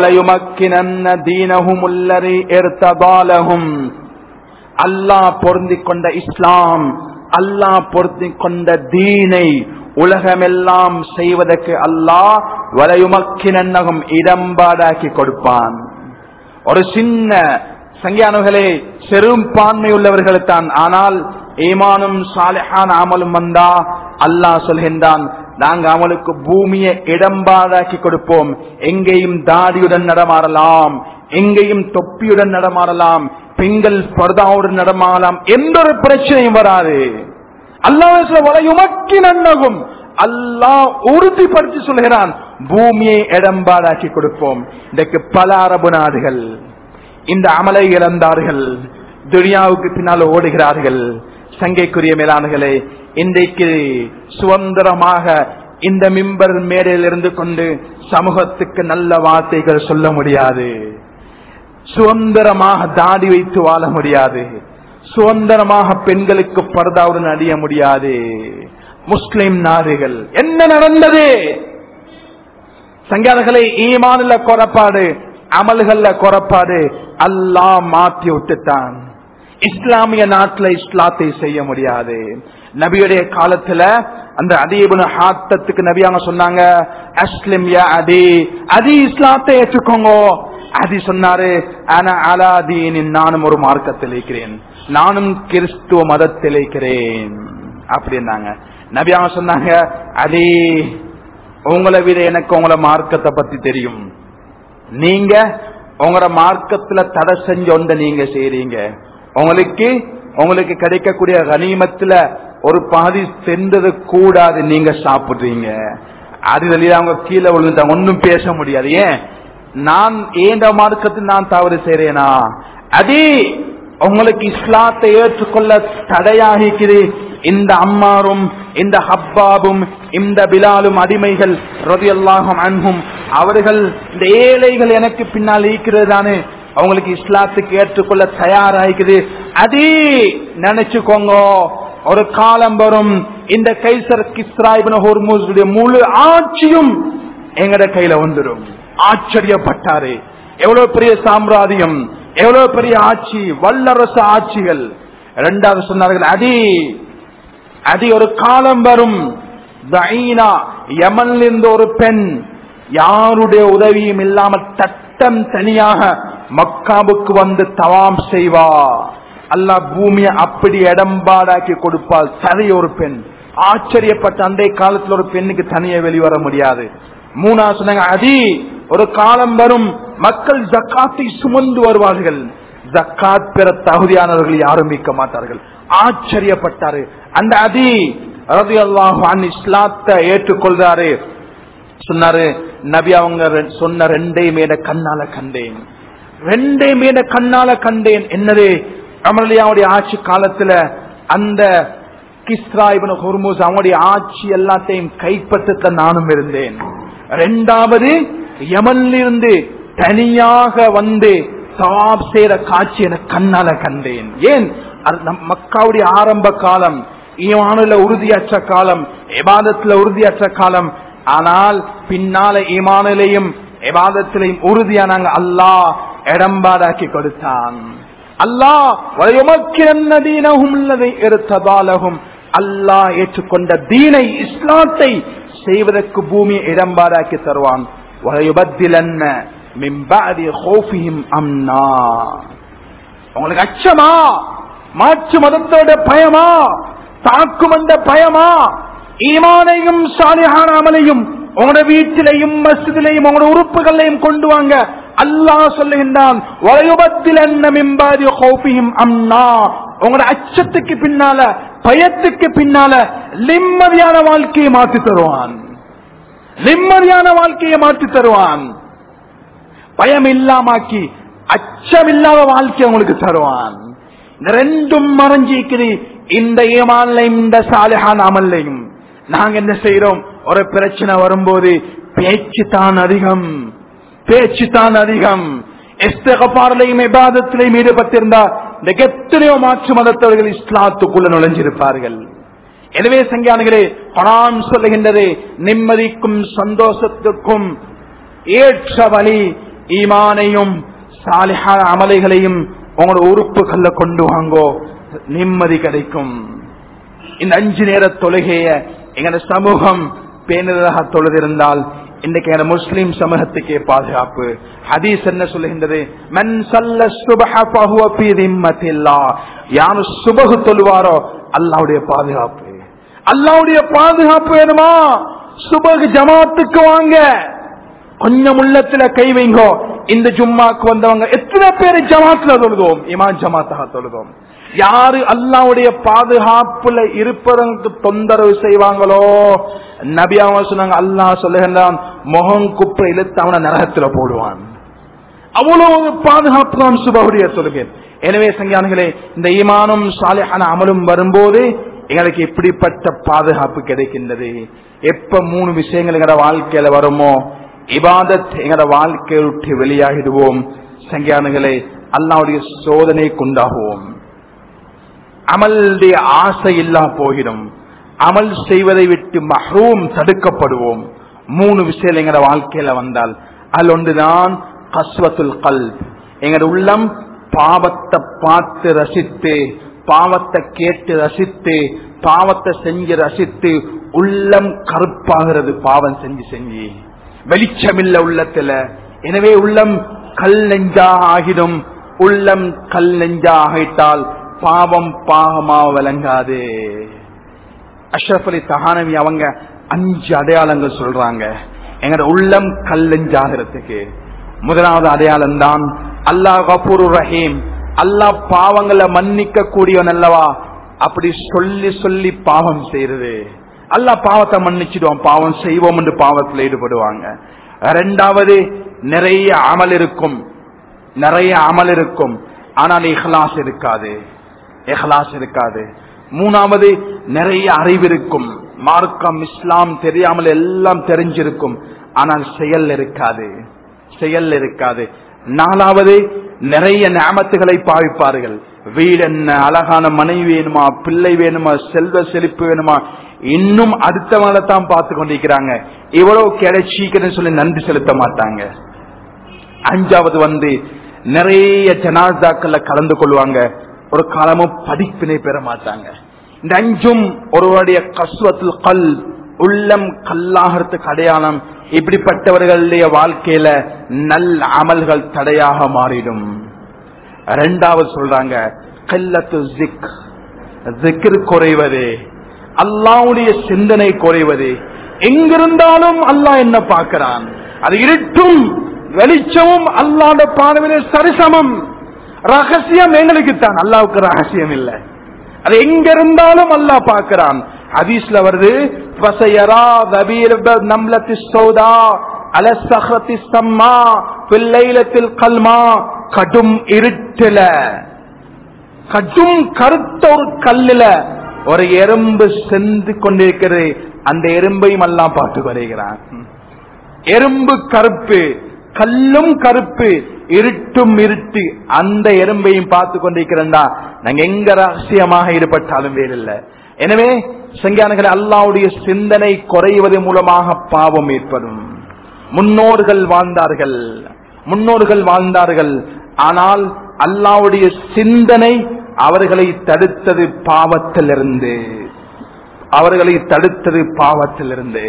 அல்லாஹ் பொருந்திக் கொண்ட இஸ்லாம் அல்லாஹ் பொருந்திக் கொண்ட தீனை உலகமெல்லாம் செய்வதற்கு அல்லாஹ் வலையுமக்கினகும் இடம்பாடாக்கி கொடுப்பான் ஒரு சின்ன சங்கியானுகளே பெரும்பான்மை உள்ளவர்களுத்தான் ஆனால் ஈமானும் சாலிஹான் அமலும் வந்தா அல்லாஹ் சொல்கின்றான் நாங்க அவளுக்கு பூமியை இடம்பாடாக்கி கொடுப்போம் எங்கேயும் தாடியுடன் நடமாறலாம் எங்கேயும் தொப்பியுடன் நடமாறலாம் பெண்கள் பர்தாவுடன் நடமாறலாம் எந்த ஒரு பிரச்சனையும் வராது அல்லாஹ் நன்னகும் அல்லாஹ் உறுதிப்படுத்தி சொல்கிறான் பூமியை இடம்பாடாக்கி கொடுப்போம் இன்றைக்கு பல அரபு நாடுகள் இந்த அமலை இழந்தார்கள் துனியாவுக்கு பின்னால் ஓடுகிறார்கள் சங்கைக்குரிய மேலானர்களே இன்றைக்கு சுதந்திரமாக இந்த மிம்பர் மேடையில் இருந்து கொண்டு சமூகத்துக்கு நல்ல வார்த்தைகள் சொல்ல முடியாது சுதந்திரமாக தாடி வைத்து வாழ முடியாது சுதந்திரமாக பெண்களுக்கு பர்தாவுடன் அடிய முடியாது முஸ்லிம் நாடுகள் என்ன நடந்தது சங்காதகளை ஈமானில குறப்பாடு அமல்கள்ல குறப்பாடு அல்லாஹ் மாற்றி விட்டுட்டான் இஸ்லாமிய நாட்டில் இஸ்லாத்தை செய்ய முடியாது நபியுடைய காலத்துல அந்த அதீபுன ஹாத்தத்துக்கு நபியாங்க சொன்னாங்க அஸ்லிம் யா அதி அதி இஸ்லாத்தை ஏற்றுக்கோங்க அதி சொன்னாரு ஆனா அலாதீனின் நானும் ஒரு மார்க்கத்தில் இருக்கிறேன் நானும் கிறிஸ்துவ மதத்தில் இருக்கிறேன் அப்படின்னாங்க நபியாங்க சொன்னாங்க அதே உங்களை விட எனக்கு உங்களை மார்க்கத்தை பத்தி தெரியும் நீங்க உங்களோட மார்க்கத்துல தடை செஞ்ச ஒன்றை நீங்க செய்றீங்க உங்களுக்கு உங்களுக்கு கிடைக்கக்கூடிய கனிமத்துல ஒரு பாதி சென்றது கூடாது நீங்க சாப்பிடுறீங்க அது வெளியே அவங்க கீழே விழுந்தாங்க ஒன்னும் பேச முடியாது ஏன் நான் ஏண்ட மார்க்கத்தில் நான் தவறு செய்றேனா அதே உங்களுக்கு இஸ்லாத்தை ஏற்றுக்கொள்ள தடையாகிக்குது இந்த அம்மாரும் இந்த ஹப்பாபும் இந்த பிலாலும் அடிமைகள் ரதியல்லாகும் அன்பும் அவர்கள் இந்த ஏழைகள் எனக்கு பின்னால் இருக்கிறது தானே அவங்களுக்கு இஸ்லாத்துக்கு ஏற்றுக்கொள்ள தயாராகிக்குது அதே நினைச்சுக்கோங்க ஒரு காலம் வரும் இந்த கைசர் கிஸ்ராயிபின் ஹோர்மூசுடைய முழு ஆட்சியும் எங்கட கையில வந்துடும் ஆச்சரியப்பட்டாரு எவ்வளவு பெரிய சாம்ராஜ்யம் எவ்வளவு பெரிய ஆட்சி வல்லரசு ஆட்சிகள் இரண்டாவது சொன்னார்கள் அடி அது ஒரு காலம் வரும் தஈனா யமன்ல இருந்து ஒரு பெண் யாருடைய உதவியும் இல்லாமல் தட்டம் தனியாக மக்காவுக்கு வந்து தவாம் செய்வா அல்லாஹ் பூமியை அப்படி இடம்பாடாக்கி கொடுப்பாள் சரி ஒரு பெண் ஆச்சரியப்பட்ட அன்றைய காலத்துல ஒரு பெண்ணுக்கு தனியே வெளிவர முடியாது மூணா சொன்னாங்க அதி ஒரு காலம் வரும் மக்கள் ஜக்காத்தை சுமந்து வருவார்கள் ஜக்காத் பெற தகுதியானவர்கள் யாரும் மீட்க மாட்டார்கள் ஆச்சரியப்பட்டாரு அந்த அதி ரதி அல்லாஹ் இஸ்லாத்தை ஏற்றுக்கொள்றாரு சொன்னாரு நபி அவங்க ரெ- சொன்ன ரெண்டையும் என கண்ணால கண்டேன் ரெண்டையும் என கண்ணால கண்டேன் என்னது அமரலியாவுடைய ஆட்சி காலத்துல அந்த கிஸ்ரா இப்னு ஹுர்முஸ் அவங்களுடைய ஆட்சி எல்லாத்தையும் கைப்பற்ற நானும் இருந்தேன் ரெண்டாவது யமனிலிருந்து தனியாக வந்து சவாப் செய்யற காட்சி என கண்ணால கண்டேன் ஏன் அது நம் மக்காவுடைய ஆரம்ப காலம் ஈமானுல உறுதியற்ற காலம் எபாதத்துல உறுதியற்ற காலம் ஆனால் பின்னால ஈமானிலையும் எபாதத்திலையும் உறுதியா நாங்க அல்லாஹ் இடம்பாடாக்கி கொடுத்தான் அல்லாஹ் வலையுமக்கிரன்னதீனகும் உள்ளதை எடுத்ததாலகும் அல்லாஹ் ஏற்றுக்கொண்ட தீனை இஸ்லாத்தை செய்வதற்கு பூமியை இடம்பாடாக்கி தருவான் வலையுபத்திலன்ன மிம்பாதி ஹோஃபியும் அம்னா உங்களுக்கு அச்சமா மாற்று மதத்தோட பயமா தாக்கும் அந்த பயமா ஈமானையும் சாலிஹான அமலையும் உங்களோட வீட்டிலையும் மசிதிலையும் உங்களோட உறுப்புகளையும் கொண்டு வாங்க அல்லாஹ் சொல்லுகின்றான் வலையுபத்தில் என்ன மிம்பாதி ஹோபியும் அம்னா உங்களோட அச்சத்துக்கு பின்னால பயத்துக்கு பின்னால நிம்மதியான வாழ்க்கையை மாற்றி தருவான் நிம்மதியான வாழ்க்கையை மாற்றி தருவான் பயம் இல்லாமாக்கி அச்சம் இல்லாத வாழ்க்கை உங்களுக்கு தருவான் இந்த ரெண்டும் மறைஞ்சிக்குது இந்த ஏமான்லையும் இந்த சாலிஹான் அமல்லையும் நாங்க என்ன செய்யறோம் ஒரு பிரச்சனை வரும்போது பேச்சு தான் அதிகம் பேச்சு தான் அதிகம் எஸ்தகப்பாரிலையும் விவாதத்திலையும் ஈடுபட்டிருந்தா இந்த எத்தனையோ மாற்று மதத்தவர்கள் இஸ்லாத்துக்குள்ள நுழைஞ்சிருப்பார்கள் எனவே சங்கியானங்களே பணம் சொல்லுகின்றது நிம்மதிக்கும் சந்தோஷத்துக்கும் ஏற்ற வழி ஈமானையும் சாலிஹான அமலைகளையும் உங்களோட உறுப்புகள்ல கொண்டு வாங்கோ நிம்மதி கிடைக்கும் இந்த அஞ்சு நேர தொழுகைய எங்களோட சமூகம் பேணுதலாக தொழுதிருந்தால் இன்றைக்கு எங்க முஸ்லிம் சமூகத்துக்கே பாதுகாப்பு ஹதீஸ் என்ன சொல்லுகின்றது மன் சல்ல சுபஹ ஃபஹுவ ஃபீ திம்மத்தில்லாஹ் யாரு சுபஹு தொழுவாரோ அல்லாஹ்வுடைய பாதுகாப்பு அல்லாஹ்வுடைய பாதுகாப்பு வேணுமா சுபஹ் ஜமாத்துக்கு வாங்க கொஞ்சம் உள்ளத்துல கை வைங்கோ இந்த ஜும்மாக்கு வந்தவங்க எத்தனை பேர் ஜமாத்துல தொழுதோம் இமான் ஜமாத்தாக தொழுதோம் யாரு அல்லாவுடைய பாதுகாப்புல இருப்பதற்கு தொந்தரவு செய்வாங்களோ நபியாவ சொன்னாங்க அல்லாஹ் சொல்லுகின்றான் முகம் குப்பை இழுத்து அவனை நரகத்துல போடுவான் அவ்வளவு பாதுகாப்பு தான் சுபகுடைய தொழுகை எனவே சங்கியானங்களே இந்த ஈமானும் சாலிஹான அமலும் வரும்போது எங்களுக்கு இப்படிப்பட்ட பாதுகாப்பு கிடைக்கின்றது எப்ப மூணு விஷயங்கள் எங்களோட வாழ்க்கையில வருமோ இபாதத் எங்களோட வாழ்க்கையை விட்டு வெளியாகிடுவோம் சங்கியானங்களே அல்லாவுடைய சோதனை கொண்டாகுவோம் அமலுடைய ஆசை இல்லா போகிடும் அமல் செய்வதை விட்டு மஹ்ரூம் தடுக்கப்படுவோம் மூணு விஷயம் எங்களோட வாழ்க்கையில வந்தால் அதில் ஒன்றுதான் கஸ்வத்துல் கல் எங்களோட உள்ளம் பாவத்தை பார்த்து ரசித்து பாவத்தை கேட்டு ரசித்து பாவத்தை செஞ்சு ரசித்து உள்ளம் கருப்பாகிறது பாவம் செஞ்சு செஞ்சு வெளிச்சமில்ல உள்ளத்துல எனவே உள்ளம் கல் நெஞ்சா ஆகிடும் உள்ளம் கல் நெஞ்சா ஆகிட்டால் பாவம் பாகமா விளங்காது அஷ்ரப் அலி தஹானவி அவங்க அஞ்சு அடையாளங்கள் சொல்றாங்க எங்கட உள்ளம் கல் நெஞ்சாகிறதுக்கு முதலாவது அடையாளம் தான் அல்லாஹ் கபூர் ரஹீம் அல்லாஹ் பாவங்களை மன்னிக்க கூடியவன் அல்லவா அப்படி சொல்லி சொல்லி பாவம் செய்யறது அல்லாஹ் பாவத்தை மன்னிச்சிடுவான் பாவம் செய்வோம் என்று பாவத்தில் ஈடுபடுவாங்க ரெண்டாவது நிறைய அமல் இருக்கும் நிறைய அமல் இருக்கும் ஆனால் இஹ்லாஸ் இருக்காது இஹ்லாஸ் இருக்காது மூணாவது நிறைய அறிவு இருக்கும் மார்க்கம் இஸ்லாம் தெரியாமல் எல்லாம் தெரிஞ்சிருக்கும் ஆனால் செயல் இருக்காது செயல் இருக்காது நாலாவது நிறைய நியமத்துகளை பாவிப்பார்கள் வீடு என்ன அழகான மனைவி வேணுமா பிள்ளை வேணுமா செல்வ செழிப்பு வேணுமா இன்னும் அடுத்தவங்களை தான் பார்த்து கொண்டிருக்கிறாங்க இவ்வளவு கிடைச்சிக்கன்னு சொல்லி நன்றி செலுத்த மாட்டாங்க அஞ்சாவது வந்து நிறைய ஜனாதாக்கள்ல கலந்து கொள்வாங்க ஒரு காலமும் படிப்பினை பெற மாட்டாங்க இந்த அஞ்சும் ஒருவருடைய கஸ்வத்தில் கல் உள்ளம் கல்லாகிறதுக்கு அடையாளம் இப்படிப்பட்டவர்களுடைய வாழ்க்கையில நல் அமல்கள் தடையாக மாறிடும் ரெண்டாவது சொல்றாங்க கல்லத்து ஜிக் ஜிக்ர் குறைவது அல்லாவுடைய சிந்தனை குறைவது எங்கிருந்தாலும் அல்லாஹ் என்ன பார்க்கிறான் அது இருட்டும் வெளிச்சமும் அல்லாத பார்வையில சரிசமம் ரகசியம் எங்களுக்கு தான் அல்லாவுக்கு ரகசியம் இல்லை அது எங்க இருந்தாலும் அல்லாஹ் பார்க்கிறான் ஹதீஸ்ல வருது வசையரா தபீர் நம்லத்தி சௌதா அல சஹரத்தி சம்மா பிள்ளைலத்தில் கல்மா கடும் இருட்டுல கடும் கருத்த ஒரு கல்லுல ஒரு எறும்பு சென்று கொண்டிருக்கிறது அந்த எறும்பையும் எல்லாம் பார்த்து வருகிறான் எறும்பு கருப்பு கல்லும் கருப்பு இருட்டும் இருட்டு அந்த எறும்பையும் பார்த்து கொண்டிருக்கிறா நாங்க எங்க ரகசியமாக ஈடுபட்டாலும் வேறில்லை எனவே சங்கியானர்கள் அல்லாவுடைய சிந்தனை குறைவது மூலமாக பாவம் ஏற்படும் முன்னோர்கள் வாழ்ந்தார்கள் முன்னோர்கள் வாழ்ந்தார்கள் ஆனால் அல்லாவுடைய சிந்தனை அவர்களை தடுத்தது பாவத்திலிருந்து அவர்களை தடுத்தது பாவத்திலிருந்து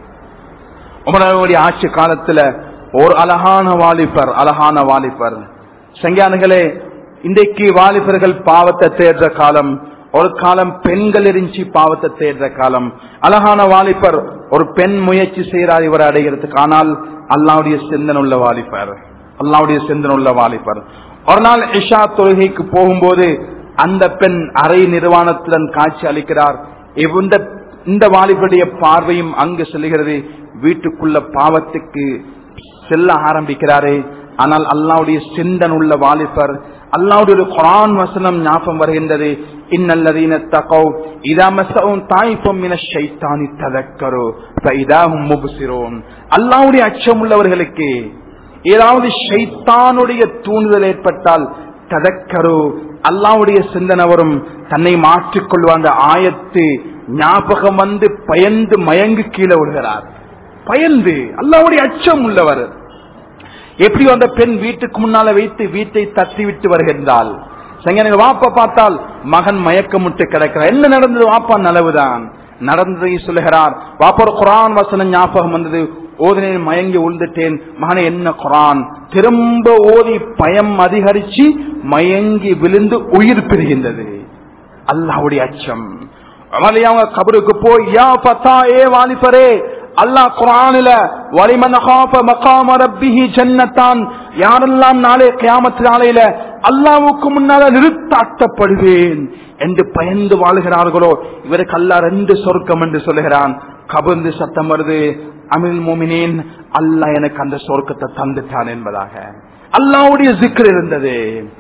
உமரனுடைய ஆட்சி காலத்துல ஒரு அழகான வாலிபர் அழகான வாலிபர் சங்கியானுகளே இன்றைக்கு வாலிபர்கள் பாவத்தை தேடுற காலம் ஒரு காலம் பெண்கள் இருந்துச்சு பாவத்தை தேடுற காலம் அழகான வாலிபர் ஒரு பெண் முயற்சி செய்யறார் இவரை அடைகிறதுக்கு ஆனால் அல்லாவுடைய சிந்தனை உள்ள வாலிபர் அல்லாவுடைய சிந்தனை உள்ள வாலிபர் ஒரு நாள் இஷா தொழுகைக்கு போகும்போது அந்த பெண் அறை நிர்வாணத்துடன் காட்சி அளிக்கிறார் இந்த இந்த வாலிபருடைய பார்வையும் அங்கு செல்கிறது வீட்டுக்குள்ள பாவத்துக்கு செல்ல ஆரம்பிக்கிறாரே ஆனால் அல்லாவுடைய சிந்தன் உள்ள வாலிபர் அல்லாவுடைய குரான் வசனம் ஞாபகம் வருகின்றது இன்னல்லதீன தகவ் இதாமசவும் தாய்ப்பம் என ஷைத்தானி ததக்கரோ இதாகும் முபுசிரோன் அல்லாவுடைய அச்சம் உள்ளவர்களுக்கு ஏதாவது ஷைத்தானுடைய தூண்டுதல் ஏற்பட்டால் ததக்கரோ அல்லாவுடைய சிந்தனை வரும் தன்னை மாற்றிக்கொள்வ அந்த ஆயத்து ஞாபகம் வந்து பயந்து மயங்கு கீழே விடுகிறார் பயந்து அல்லாவுடைய அச்சம் உள்ளவர் எப்படி அந்த பெண் வீட்டுக்கு முன்னால வைத்து வீட்டை தட்டி விட்டு வருகின்றால் சங்கனுக்கு வாப்பா பார்த்தால் மகன் மயக்கமுட்டு கிடக்கிறார் என்ன நடந்தது வாப்பா நலவுதான் நடந்ததை சொல்லுகிறார் வாப்பா குரான் வசனம் ஞாபகம் வந்தது ஓதினேன் மயங்கி உழுந்துட்டேன் மகனை என்ன குரான் திரும்ப ஓதி பயம் அதிகரிச்சு மயங்கி விழுந்து உயிர் பிரிகின்றது அல்லாவுடைய அச்சம் அவங்க கபருக்கு போய் யா பத்தா ஏ வாலிபரே அல்லாஹ் குரானில வலிமன் மகாம ரப்பிஹி ஜன்னத்தான் யாரெல்லாம் நாளே கியாமத்து நாளையில அல்லாவுக்கு முன்னால நிறுத்தாட்டப்படுவேன் என்று பயந்து வாழ்கிறார்களோ இவருக்கு அல்லா ரெண்டு சொர்க்கம் என்று சொல்லுகிறான் கபந்து சத்தம் வருது அமில் மோமினேன் அல்லா எனக்கு அந்த சொர்க்கத்தை தந்துட்டான் என்பதாக அல்லாவுடைய சிக்கர் இருந்தது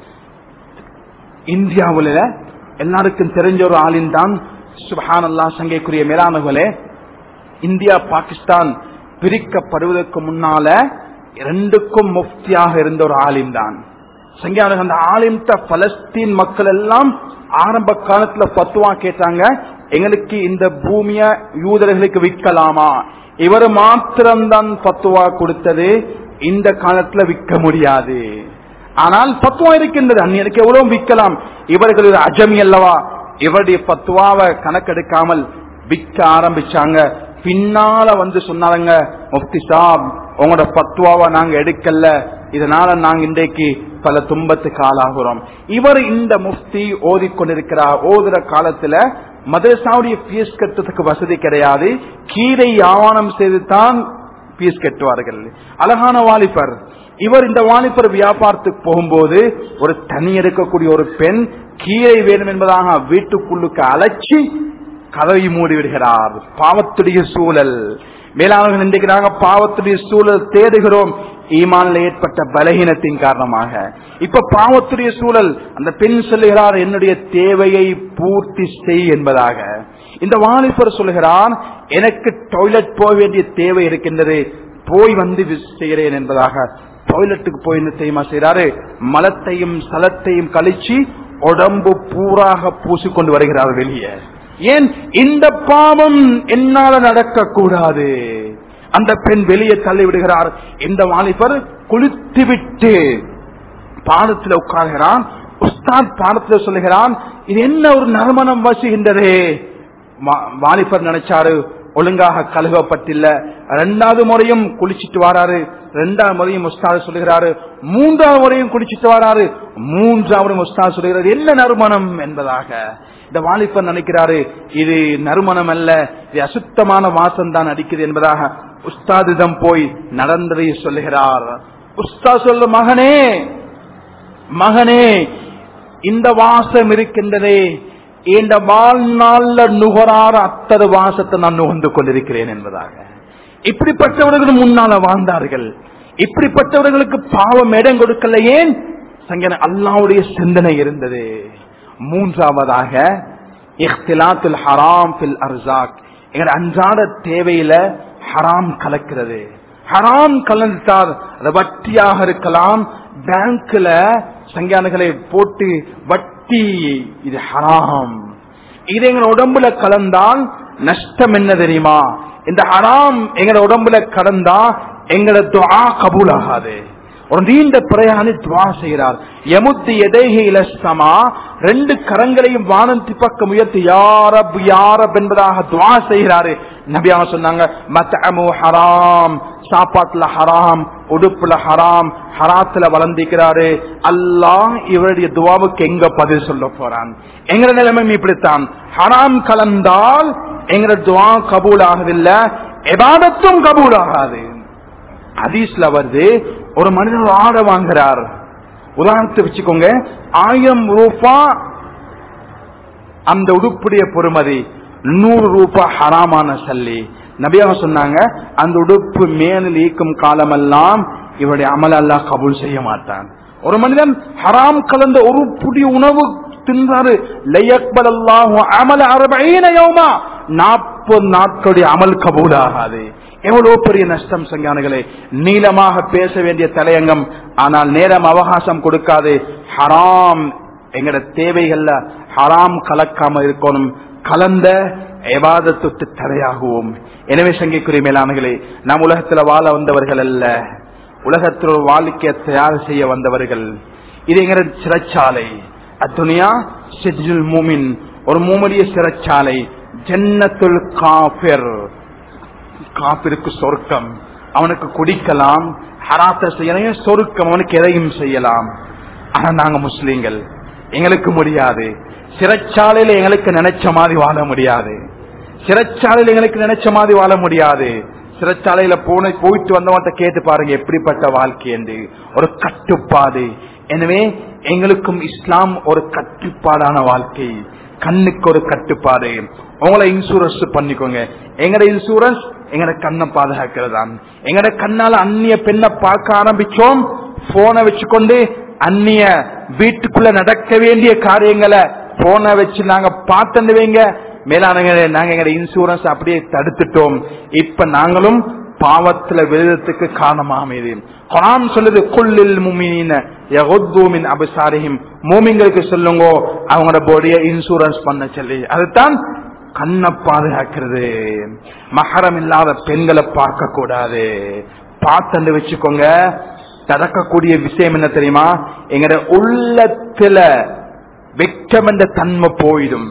இந்தியாவில் எல்லாருக்கும் தெரிஞ்ச ஒரு ஆளின் தான் சுபஹான் அல்லா சங்கைக்குரிய மேலானவர்களே இந்தியா பாகிஸ்தான் பிரிக்கப்படுவதற்கு முன்னால ரெண்டுக்கும் முஃப்தியாக இருந்த ஒரு ஆலிம் தான் சங்கியான அந்த ஆலிம்த பலஸ்தீன் மக்கள் எல்லாம் ஆரம்ப காலத்துல பத்துவா கேட்டாங்க எங்களுக்கு இந்த பூமிய யூதர்களுக்கு விற்கலாமா இவர் மாத்திரம்தான் பத்துவா கொடுத்தது இந்த காலத்துல விற்க முடியாது ஆனால் பத்துவா இருக்கின்றது அந்நியருக்கு எவ்வளவு விற்கலாம் இவர்கள் ஒரு அஜமி அல்லவா இவருடைய பத்துவாவை கணக்கெடுக்காமல் விற்க ஆரம்பிச்சாங்க பின்னால வந்து சொன்னாங்க முஃப்தி சாப் உங்களோட பத்துவாவை நாங்க எடுக்கல இதனால நாங்க இன்றைக்கு பல துன்பத்துக்கு ஆளாகிறோம் இவர் இந்த முஃப்தி ஓதிக்கொண்டிருக்கிறார் ஓதுற காலத்துல மதரசாவுடைய பீஸ் கட்டுறதுக்கு வசதி கிடையாது கீரை ஆவணம் செய்து தான் பீஸ் கட்டுவார்கள் அழகான வாலிபர் இவர் இந்த வாலிபர் வியாபாரத்துக்கு போகும்போது ஒரு தனி எடுக்கக்கூடிய ஒரு பெண் கீரை வேணும் என்பதாக வீட்டுக்குள்ளுக்கு அழைச்சி கதவை மூடி விடுகிறார் பாவத்துடைய சூழல் மேலாளர்கள் இன்றைக்கு நாங்கள் பாவத்துடைய சூழல் தேடுகிறோம் ஈமான்ல ஏற்பட்ட பலகீனத்தின் காரணமாக இப்ப பாவத்துடைய சூழல் அந்த பெண் சொல்லுகிறார் என்னுடைய தேவையை பூர்த்தி செய் என்பதாக இந்த வாலிபர் சொல்லுகிறார் எனக்கு டாய்லெட் போக வேண்டிய தேவை இருக்கின்றது போய் வந்து செய்கிறேன் என்பதாக டாய்லெட்டுக்கு போய் என்ன செய்யுமா செய்யறாரு மலத்தையும் சலத்தையும் கழிச்சு உடம்பு பூராக பூசிக்கொண்டு வருகிறார் வெளியே ஏன் இந்த பாவம் என்னால நடக்க கூடாது அந்த பெண் வெளியே தள்ளி விடுகிறார் இந்த வாலிபர் குளித்து விட்டு பாதத்தில் உட்கார்கிறான் உஸ்தாத் பாடத்துல சொல்லுகிறான் இது என்ன ஒரு நறுமணம் வசுகின்றதே மா- வாலிபர் நினைச்சாரு ஒழுங்காக கழுவப்பட்டில்ல ரெண்டாவது முறையும் குளிச்சிட்டு வராரு ரெண்டாவது முறையும் உஸ்தாத் சொல்லுகிறாரு மூன்றாவது முறையும் குளிச்சிட்டு வராரு மூன்றாவது உஸ்தாத் சொல்லுகிறாரு என்ன நறுமணம் என்பதாக இந்த வாலிபர் நினைக்கிறாரு இது நறுமணம் அல்ல இது அசுத்தமான வாசம் தான் அடிக்குது என்பதாக உஸ்தாதிடம் போய் நடந்ததை சொல்லுகிறார் உஸ்தாத் சொல்ல மகனே மகனே இந்த வாசம் இருக்கின்றதே இந்த வாழ்நாள்ல நுகராற அத்தனை வாசத்தை நான் நுகர்ந்து கொண்டிருக்கிறேன் என்பதாக இப்படிப்பட்டவர்கள் முன்னால வாழ்ந்தார்கள் இப்படிப்பட்டவர்களுக்கு பாவம் இடம் கொடுக்கல ஏன் சங்கன அல்லாவுடைய சிந்தனை இருந்தது மூன்றாவதாக இஹ்திலாத்துல் ஹராம் ஃபில் அர்சாக் எங்க அன்றாட தேவையில ஹராம் கலக்கிறது ஹராம் கலந்தால் அது வட்டியாக இருக்கலாம் பேங்க்ல சங்கியானங்களை போட்டு வட்டி இது ஹராம் இது எங்க உடம்புல கலந்தால் நஷ்டம் என்ன தெரியுமா இந்த ஹராம் எங்க உடம்புல கலந்தா எங்களோட துவா கபூல் ஆகாது ஒரு நீண்ட பிரயாணி துவா செய்கிறார் எமுத்தி எதைகை இலசமா ரெண்டு கரங்களையும் வானத்தி பக்கம் உயர்த்தி யாரப் யாரப் என்பதாக துவா செய்கிறாரு நபியாக சொன்னாங்க மத்தமு ஹராம் சாப்பாட்டுல ஹராம் உடுப்புல ஹராம் ஹராத்துல வளர்ந்திக்கிறாரு அல்லாஹ் இவருடைய துவாவுக்கு எங்க பதில் சொல்ல போறான் எங்க நிலைமை இப்படித்தான் ஹராம் கலந்தால் எங்க துவா கபூல் ஆகவில்லை எபாதத்தும் கபூல் ஆகாது ஹதீஸ்ல வருது ஒரு மனிதர் ஆடை வாங்குறார் உதாரணத்தை வச்சுக்கோங்க ஆயிரம் ரூபா அந்த உடுப்புடைய பொறுமதி நூறு ரூபாய் ஹராமான சல்லி நபியாக சொன்னாங்க அந்த உடுப்பு மேலில் ஈக்கும் காலமெல்லாம் இவருடைய அமல் அல்லாஹ் கபூல் செய்ய மாட்டான் ஒரு மனிதன் ஹராம் கலந்த ஒரு புடி உணவு தின்றாரு லையக்பல் அல்லாஹு அமல் அரபைன யௌமா நாற்பது நாட்களுடைய அமல் கபூல் ஆகாது எவ்வளவு பெரிய நஷ்டம் சங்கானுகளே நீளமாக பேச வேண்டிய தலையங்கம் ஆனால் நேரம் அவகாசம் கொடுக்காது ஹராம் எங்கட தேவைகள்ல ஹராம் கலக்காம இருக்கணும் கலந்த எவாதத்துக்கு தடையாகுவோம் எனவே சங்கைக்குரிய மேலானங்களே நாம் உலகத்துல வாழ வந்தவர்கள் அல்ல உலகத்தில் ஒரு வாழ்க்கையை தயார் செய்ய வந்தவர்கள் இது எங்கிற சிறைச்சாலை அத்துனியா ஷெஜுல் மூமின் ஒரு மூமலிய சிறைச்சாலை ஜன்னத்துல் காபிர் காப்பிற்கு சொர்க்கம் அவனுக்கு குடிக்கலாம் ஹராத்த செய்யலாம் சொர்க்கம் அவனுக்கு எதையும் செய்யலாம் ஆனா நாங்க முஸ்லீம்கள் எங்களுக்கு முடியாது சிறைச்சாலையில எங்களுக்கு நினைச்ச மாதிரி வாழ முடியாது சிறைச்சாலையில எங்களுக்கு நினைச்ச மாதிரி வாழ முடியாது சிறைச்சாலையில போன போயிட்டு வந்தவன்ட்ட கேட்டு பாருங்க எப்படிப்பட்ட வாழ்க்கை என்று ஒரு கட்டுப்பாடு எனவே எங்களுக்கும் இஸ்லாம் ஒரு கட்டுப்பாடான வாழ்க்கை கண்ணுக்கு ஒரு கட்டுப்பாடு உங்களை இன்சூரன்ஸ் பண்ணிக்கோங்க எங்கட இன்சூரன்ஸ் எங்கட கண்ணை பாதுகாக்கிறதான் எங்கட கண்ணால அந்நிய பெண்ணை பார்க்க ஆரம்பிச்சோம் போனை வச்சுக்கொண்டு அந்நிய வீட்டுக்குள்ள நடக்க வேண்டிய காரியங்களை போனை வச்சு நாங்க பார்த்து வைங்க மேலானங்களே நாங்க எங்க இன்சூரன்ஸ் அப்படியே தடுத்துட்டோம் இப்ப நாங்களும் பாவத்துல விழுதத்துக்கு காரணமாக இது குரான் சொல்லுது குல்லில் முமினின யகுத்தூமின் அபிசாரியும் மூமிங்களுக்கு சொல்லுங்க அவங்களோட பாடிய இன்சூரன்ஸ் பண்ண சொல்லி அதுதான் கண்ணை பாதுகாக்கிறது மகரம் இல்லாத பெண்களை பார்க்க கூடாது பார்த்து வச்சுக்கோங்க நடக்கக்கூடிய விஷயம் என்ன தெரியுமா எங்கட உள்ளத்துல வெட்கம் என்ற தன்மை போயிடும்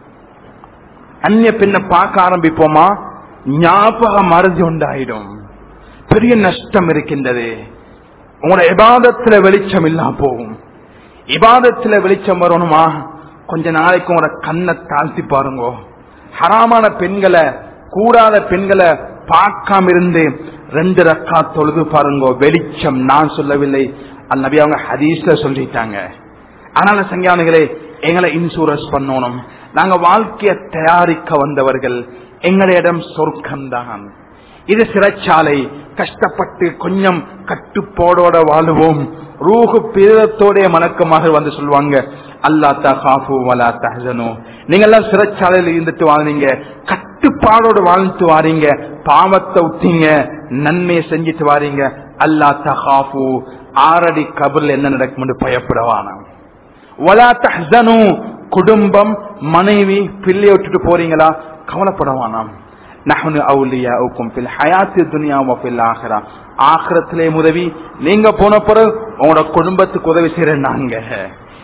அந்நிய பெண்ணை பார்க்க ஆரம்பிப்போமா ஞாபக மருதி உண்டாயிடும் பெரிய நஷ்டம் இருக்கின்றது உங்களோட இபாதத்துல வெளிச்சம் இல்லாம போகும் இபாதத்துல வெளிச்சம் வரணுமா கொஞ்ச நாளைக்கு உங்களோட கண்ணை தாழ்த்தி பாருங்க ஹராமான பெண்களை கூடாத பெண்களை பார்க்காம இருந்து ரெண்டு ரக்கா தொழுது பாருங்க வெளிச்சம் நான் சொல்லவில்லை அந்நபி அவங்க ஹதீஸ்ல சொல்லிட்டாங்க அதனால சங்கியானிகளே எங்களை இன்சூரன்ஸ் பண்ணணும் நாங்க வாழ்க்கையை தயாரிக்க வந்தவர்கள் எங்களிடம் சொர்க்கம்தான் இது சிறைச்சாலை கஷ்டப்பட்டு கொஞ்சம் கட்டுப்பாடோட வாழுவோம் ரூஹு பிரதத்தோட மணக்கமாக வந்து சொல்லுவாங்க அல்லா தஹாஃபு வலா தஹனு நீங்க எல்லாம் சிறைச்சாலையில் இருந்துட்டு வாழ்ந்தீங்க கட்டுப்பாடோட வாழ்ந்துட்டு வாரீங்க பாவத்தை விட்டீங்க நன்மையை செஞ்சுட்டு வாரீங்க அல்லா தஹாஃபு ஆறடி கபர்ல என்ன நடக்கும்னு பயப்படவானா வலா தஹனு குடும்பம் மனைவி பிள்ளை விட்டுட்டு போறீங்களா கவலைப்படவானாம் நஹனு அவுலியாவுக்கும் பில் ஹயாத்தி துனியா வஃபில் ஆஹிரா ஆகிரத்திலே உதவி நீங்க போன பிறகு உங்களோட குடும்பத்துக்கு உதவி செய்யற நாங்க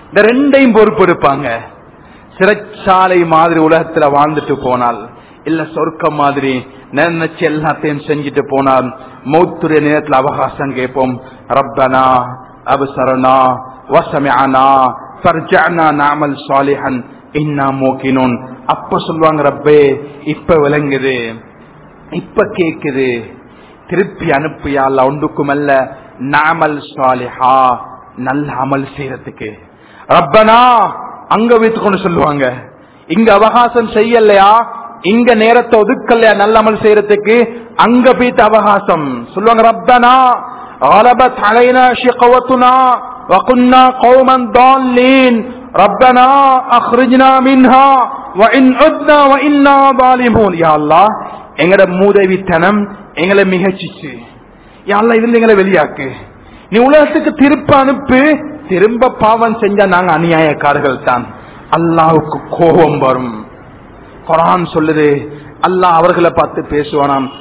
இந்த ரெண்டையும் பொறுப்பெடுப்பாங்க சிறைச்சாலை மாதிரி உலகத்துல வாழ்ந்துட்டு போனால் இல்ல சொர்க்கம் மாதிரி நினைச்சு எல்லாத்தையும் செஞ்சுட்டு போனால் மௌத்துரிய நேரத்துல அவகாசம் கேட்போம் ரப்பனா அபசரனா வசமியானா ஃபர்ஜஅனா நாமல் சாலிஹன் இன்னா மூக்கினோன் அப்ப சொல்லுவாங்க ரப்பே இப்ப விளங்குது இப்ப கேக்குது திருப்பி அனுப்பியால ஒன்றுக்கும் அல்ல நாமல் சாலிஹா நல்ல அமல் செய்யறதுக்கு ரப்பனா அங்க வைத்துக்கொண்டு சொல்லுவாங்க இங்க அவகாசம் செய்யலையா இங்க நேரத்தை ஒதுக்கலையா நல்ல அமல் செய்யறதுக்கு அங்க போயிட்டு அவகாசம் சொல்லுவாங்க ரப்பனா غلبت علينا شقوتنا وكنا قوما ضالين ربنا اخرجنا منها وان عدنا وانا ظالمون يا الله எங்கட மூதவித்தனம் எங்களை மிகச்சிச்சு யாழ்லா இதுல எங்களை வெளியாக்கு நீ உலகத்துக்கு திருப்ப அனுப்பு திரும்ப பாவம் செஞ்சா நாங்க அநியாயக்காரர்கள் தான் அல்லாவுக்கு கோபம் வரும் குரான் சொல்லுது அல்லாஹ் அவர்களை பார்த்து பேசுவானாம்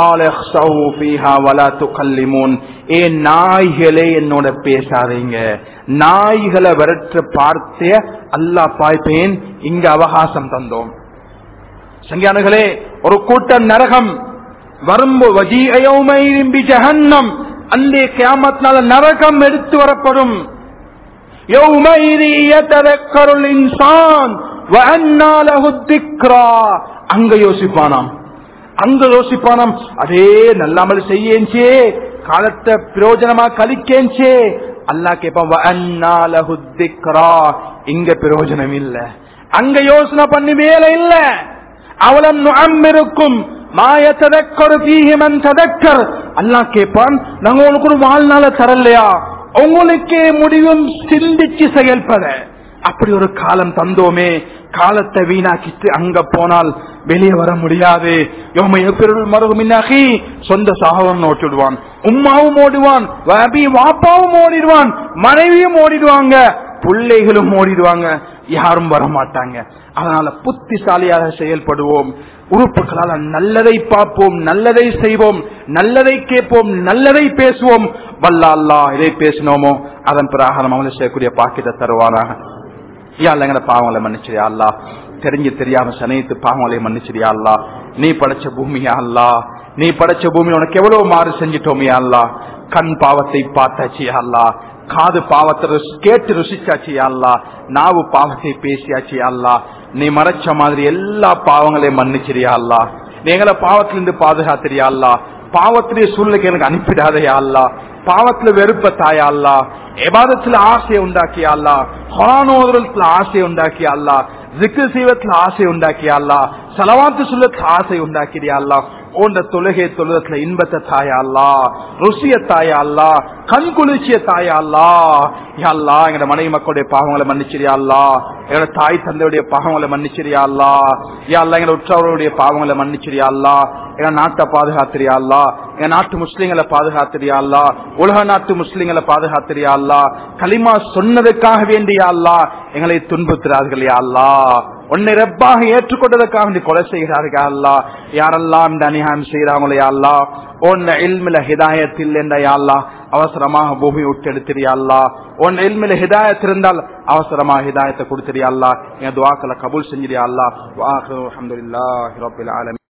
ஏ நாய்களே என்னோட பேசாதீங்க நாய்களை விரட்டு பார்த்தே அல்லா பாய்ப்பேன் இங்க அவகாசம் தந்தோம் சங்கியானுகளே ஒரு கூட்டம் நரகம் வரும்போது ஜஹன்னம் அந்த கியாமத்தினால நரகம் எடுத்து வரப்படும் அங்க யோசிப்பானாம் அங்க யோசிப்பானாம் அதே நல்லாமல் செய்யேஞ்சே காலத்தை பிரயோஜனமா கழிக்கேஞ்சே அல்லா கேப்பான் இங்க பிரயோஜனம் இல்ல அங்க யோசனை பண்ணி வேலை இல்ல அவலம் அம்மிருக்கும் மாயத்ததக்கொரு பீஹிமன் ததக்கர் அல்லா கேட்பான் நாங்க உங்களுக்கு ஒரு வாழ்நாள தரலையா உங்களுக்கே முடிவும் சிந்திச்சு செயல்பட அப்படி ஒரு காலம் தந்தோமே காலத்தை வீணாக்கிட்டு அங்க போனால் வெளியே வர முடியாது மருகுமின்னாகி சொந்த சாகவம் ஓட்டிடுவான் உம்மாவும் ஓடுவான் வாப்பாவும் ஓடிடுவான் மனைவியும் ஓடிடுவாங்க பிள்ளைகளும் ஓடிடுவாங்க யாரும் வர மாட்டாங்க அதனால புத்திசாலியாக செயல்படுவோம் உறுப்புகளால் நல்லதை பார்ப்போம் நல்லதை செய்வோம் நல்லதை கேட்போம் நல்லதை பேசுவோம் வல்ல அல்லா இதை பேசினோமோ அதன் பிரகாரம் அவங்களை செய்யக்கூடிய பாக்கியத்தை தருவாராக யாழ்ல பாவங்களை மன்னிச்சிரியா அல்லா தெரிஞ்சு தெரியாம சனைத்து பாவங்களை மன்னிச்சிரியா அல்லா நீ படைச்ச பூமியா அல்லா நீ படைச்ச பூமி உனக்கு எவ்வளவு மாறு செஞ்சிட்டோமே அல்லா கண் பாவத்தை பார்த்தாச்சு அல்லா காது பாவத்தை கேட்டு ருசிச்சாச்சு அல்லா நாவு பாவத்தை பேசியாச்சு அல்லா நீ மறைச்ச மாதிரி எல்லா பாவங்களையும் மன்னிச்சிரியா அல்லா நீங்களை பாவத்திலிருந்து பாதுகாத்திரியா அல்லா பாவத்திலே சூழ்நிலைக்கு எனக்கு அனுப்பிடாதையா அல்லா பாவத்துல வெறுப்ப தாயா அல்லா எபாதத்துல ஆசையை உண்டாக்கியா அல்லா ஹொரானோதரத்துல ஆசையை உண்டாக்கியா அல்லா ஜிக்கு சீவத்துல ஆசை உண்டாக்கியா அல்லா செலவாத்து சொல்லத்துல ஆசை உண்டாக்கிறியா அல்லா ஓண்ட தொழுகை தொழுகத்துல இன்பத்தை தாயா அல்லா ருசிய தாயா அல்லா கண் குளிர்ச்சிய தாயா அல்லா அல்லா எங்க மனைவி மக்களுடைய பாவங்களை மன்னிச்சிரியா அல்லா எங்களோட தாய் தந்தையுடைய பாவங்களை மன்னிச்சிரியா அல்லா யா அல்லா எங்க உற்றவர்களுடைய பாவங்களை மன்னிச்சிரியா அல்லா எங்க நாட்டை பாதுகாத்திரியா அல்லா எங்க நாட்டு முஸ்லீம்களை பாதுகாத்திரியா அல்லா உலக நாட்டு முஸ்லீம்களை பாதுகாத்திரியா அல்லா களிமா சொன்னதுக்காக வேண்டியா அல்லா எங்களை துன்புத்துறார்கள் யா அல்லா உன்னை ரெப்பாக ஏற்றுக்கொண்டதற்காக வேண்டி கொலை செய்கிறார்கள் அல்லா யாரெல்லாம் இந்த அநியாயம் செய்யறாங்களோ அல்லா உன்ன இல்மில ஹிதாயத்தில் என்ற அல்லா அவசரமாக பூமி விட்டு எடுத்திரியா அல்லா உன் இல்மில ஹிதாயத் இருந்தால் அவசரமாக ஹிதாயத்தை கொடுத்திரியா அல்லா என் துவாக்களை கபூல் செஞ்சிரியா அல்லா வாஹு அஹமதுல்லாஹி ரபில் ஆலமீன்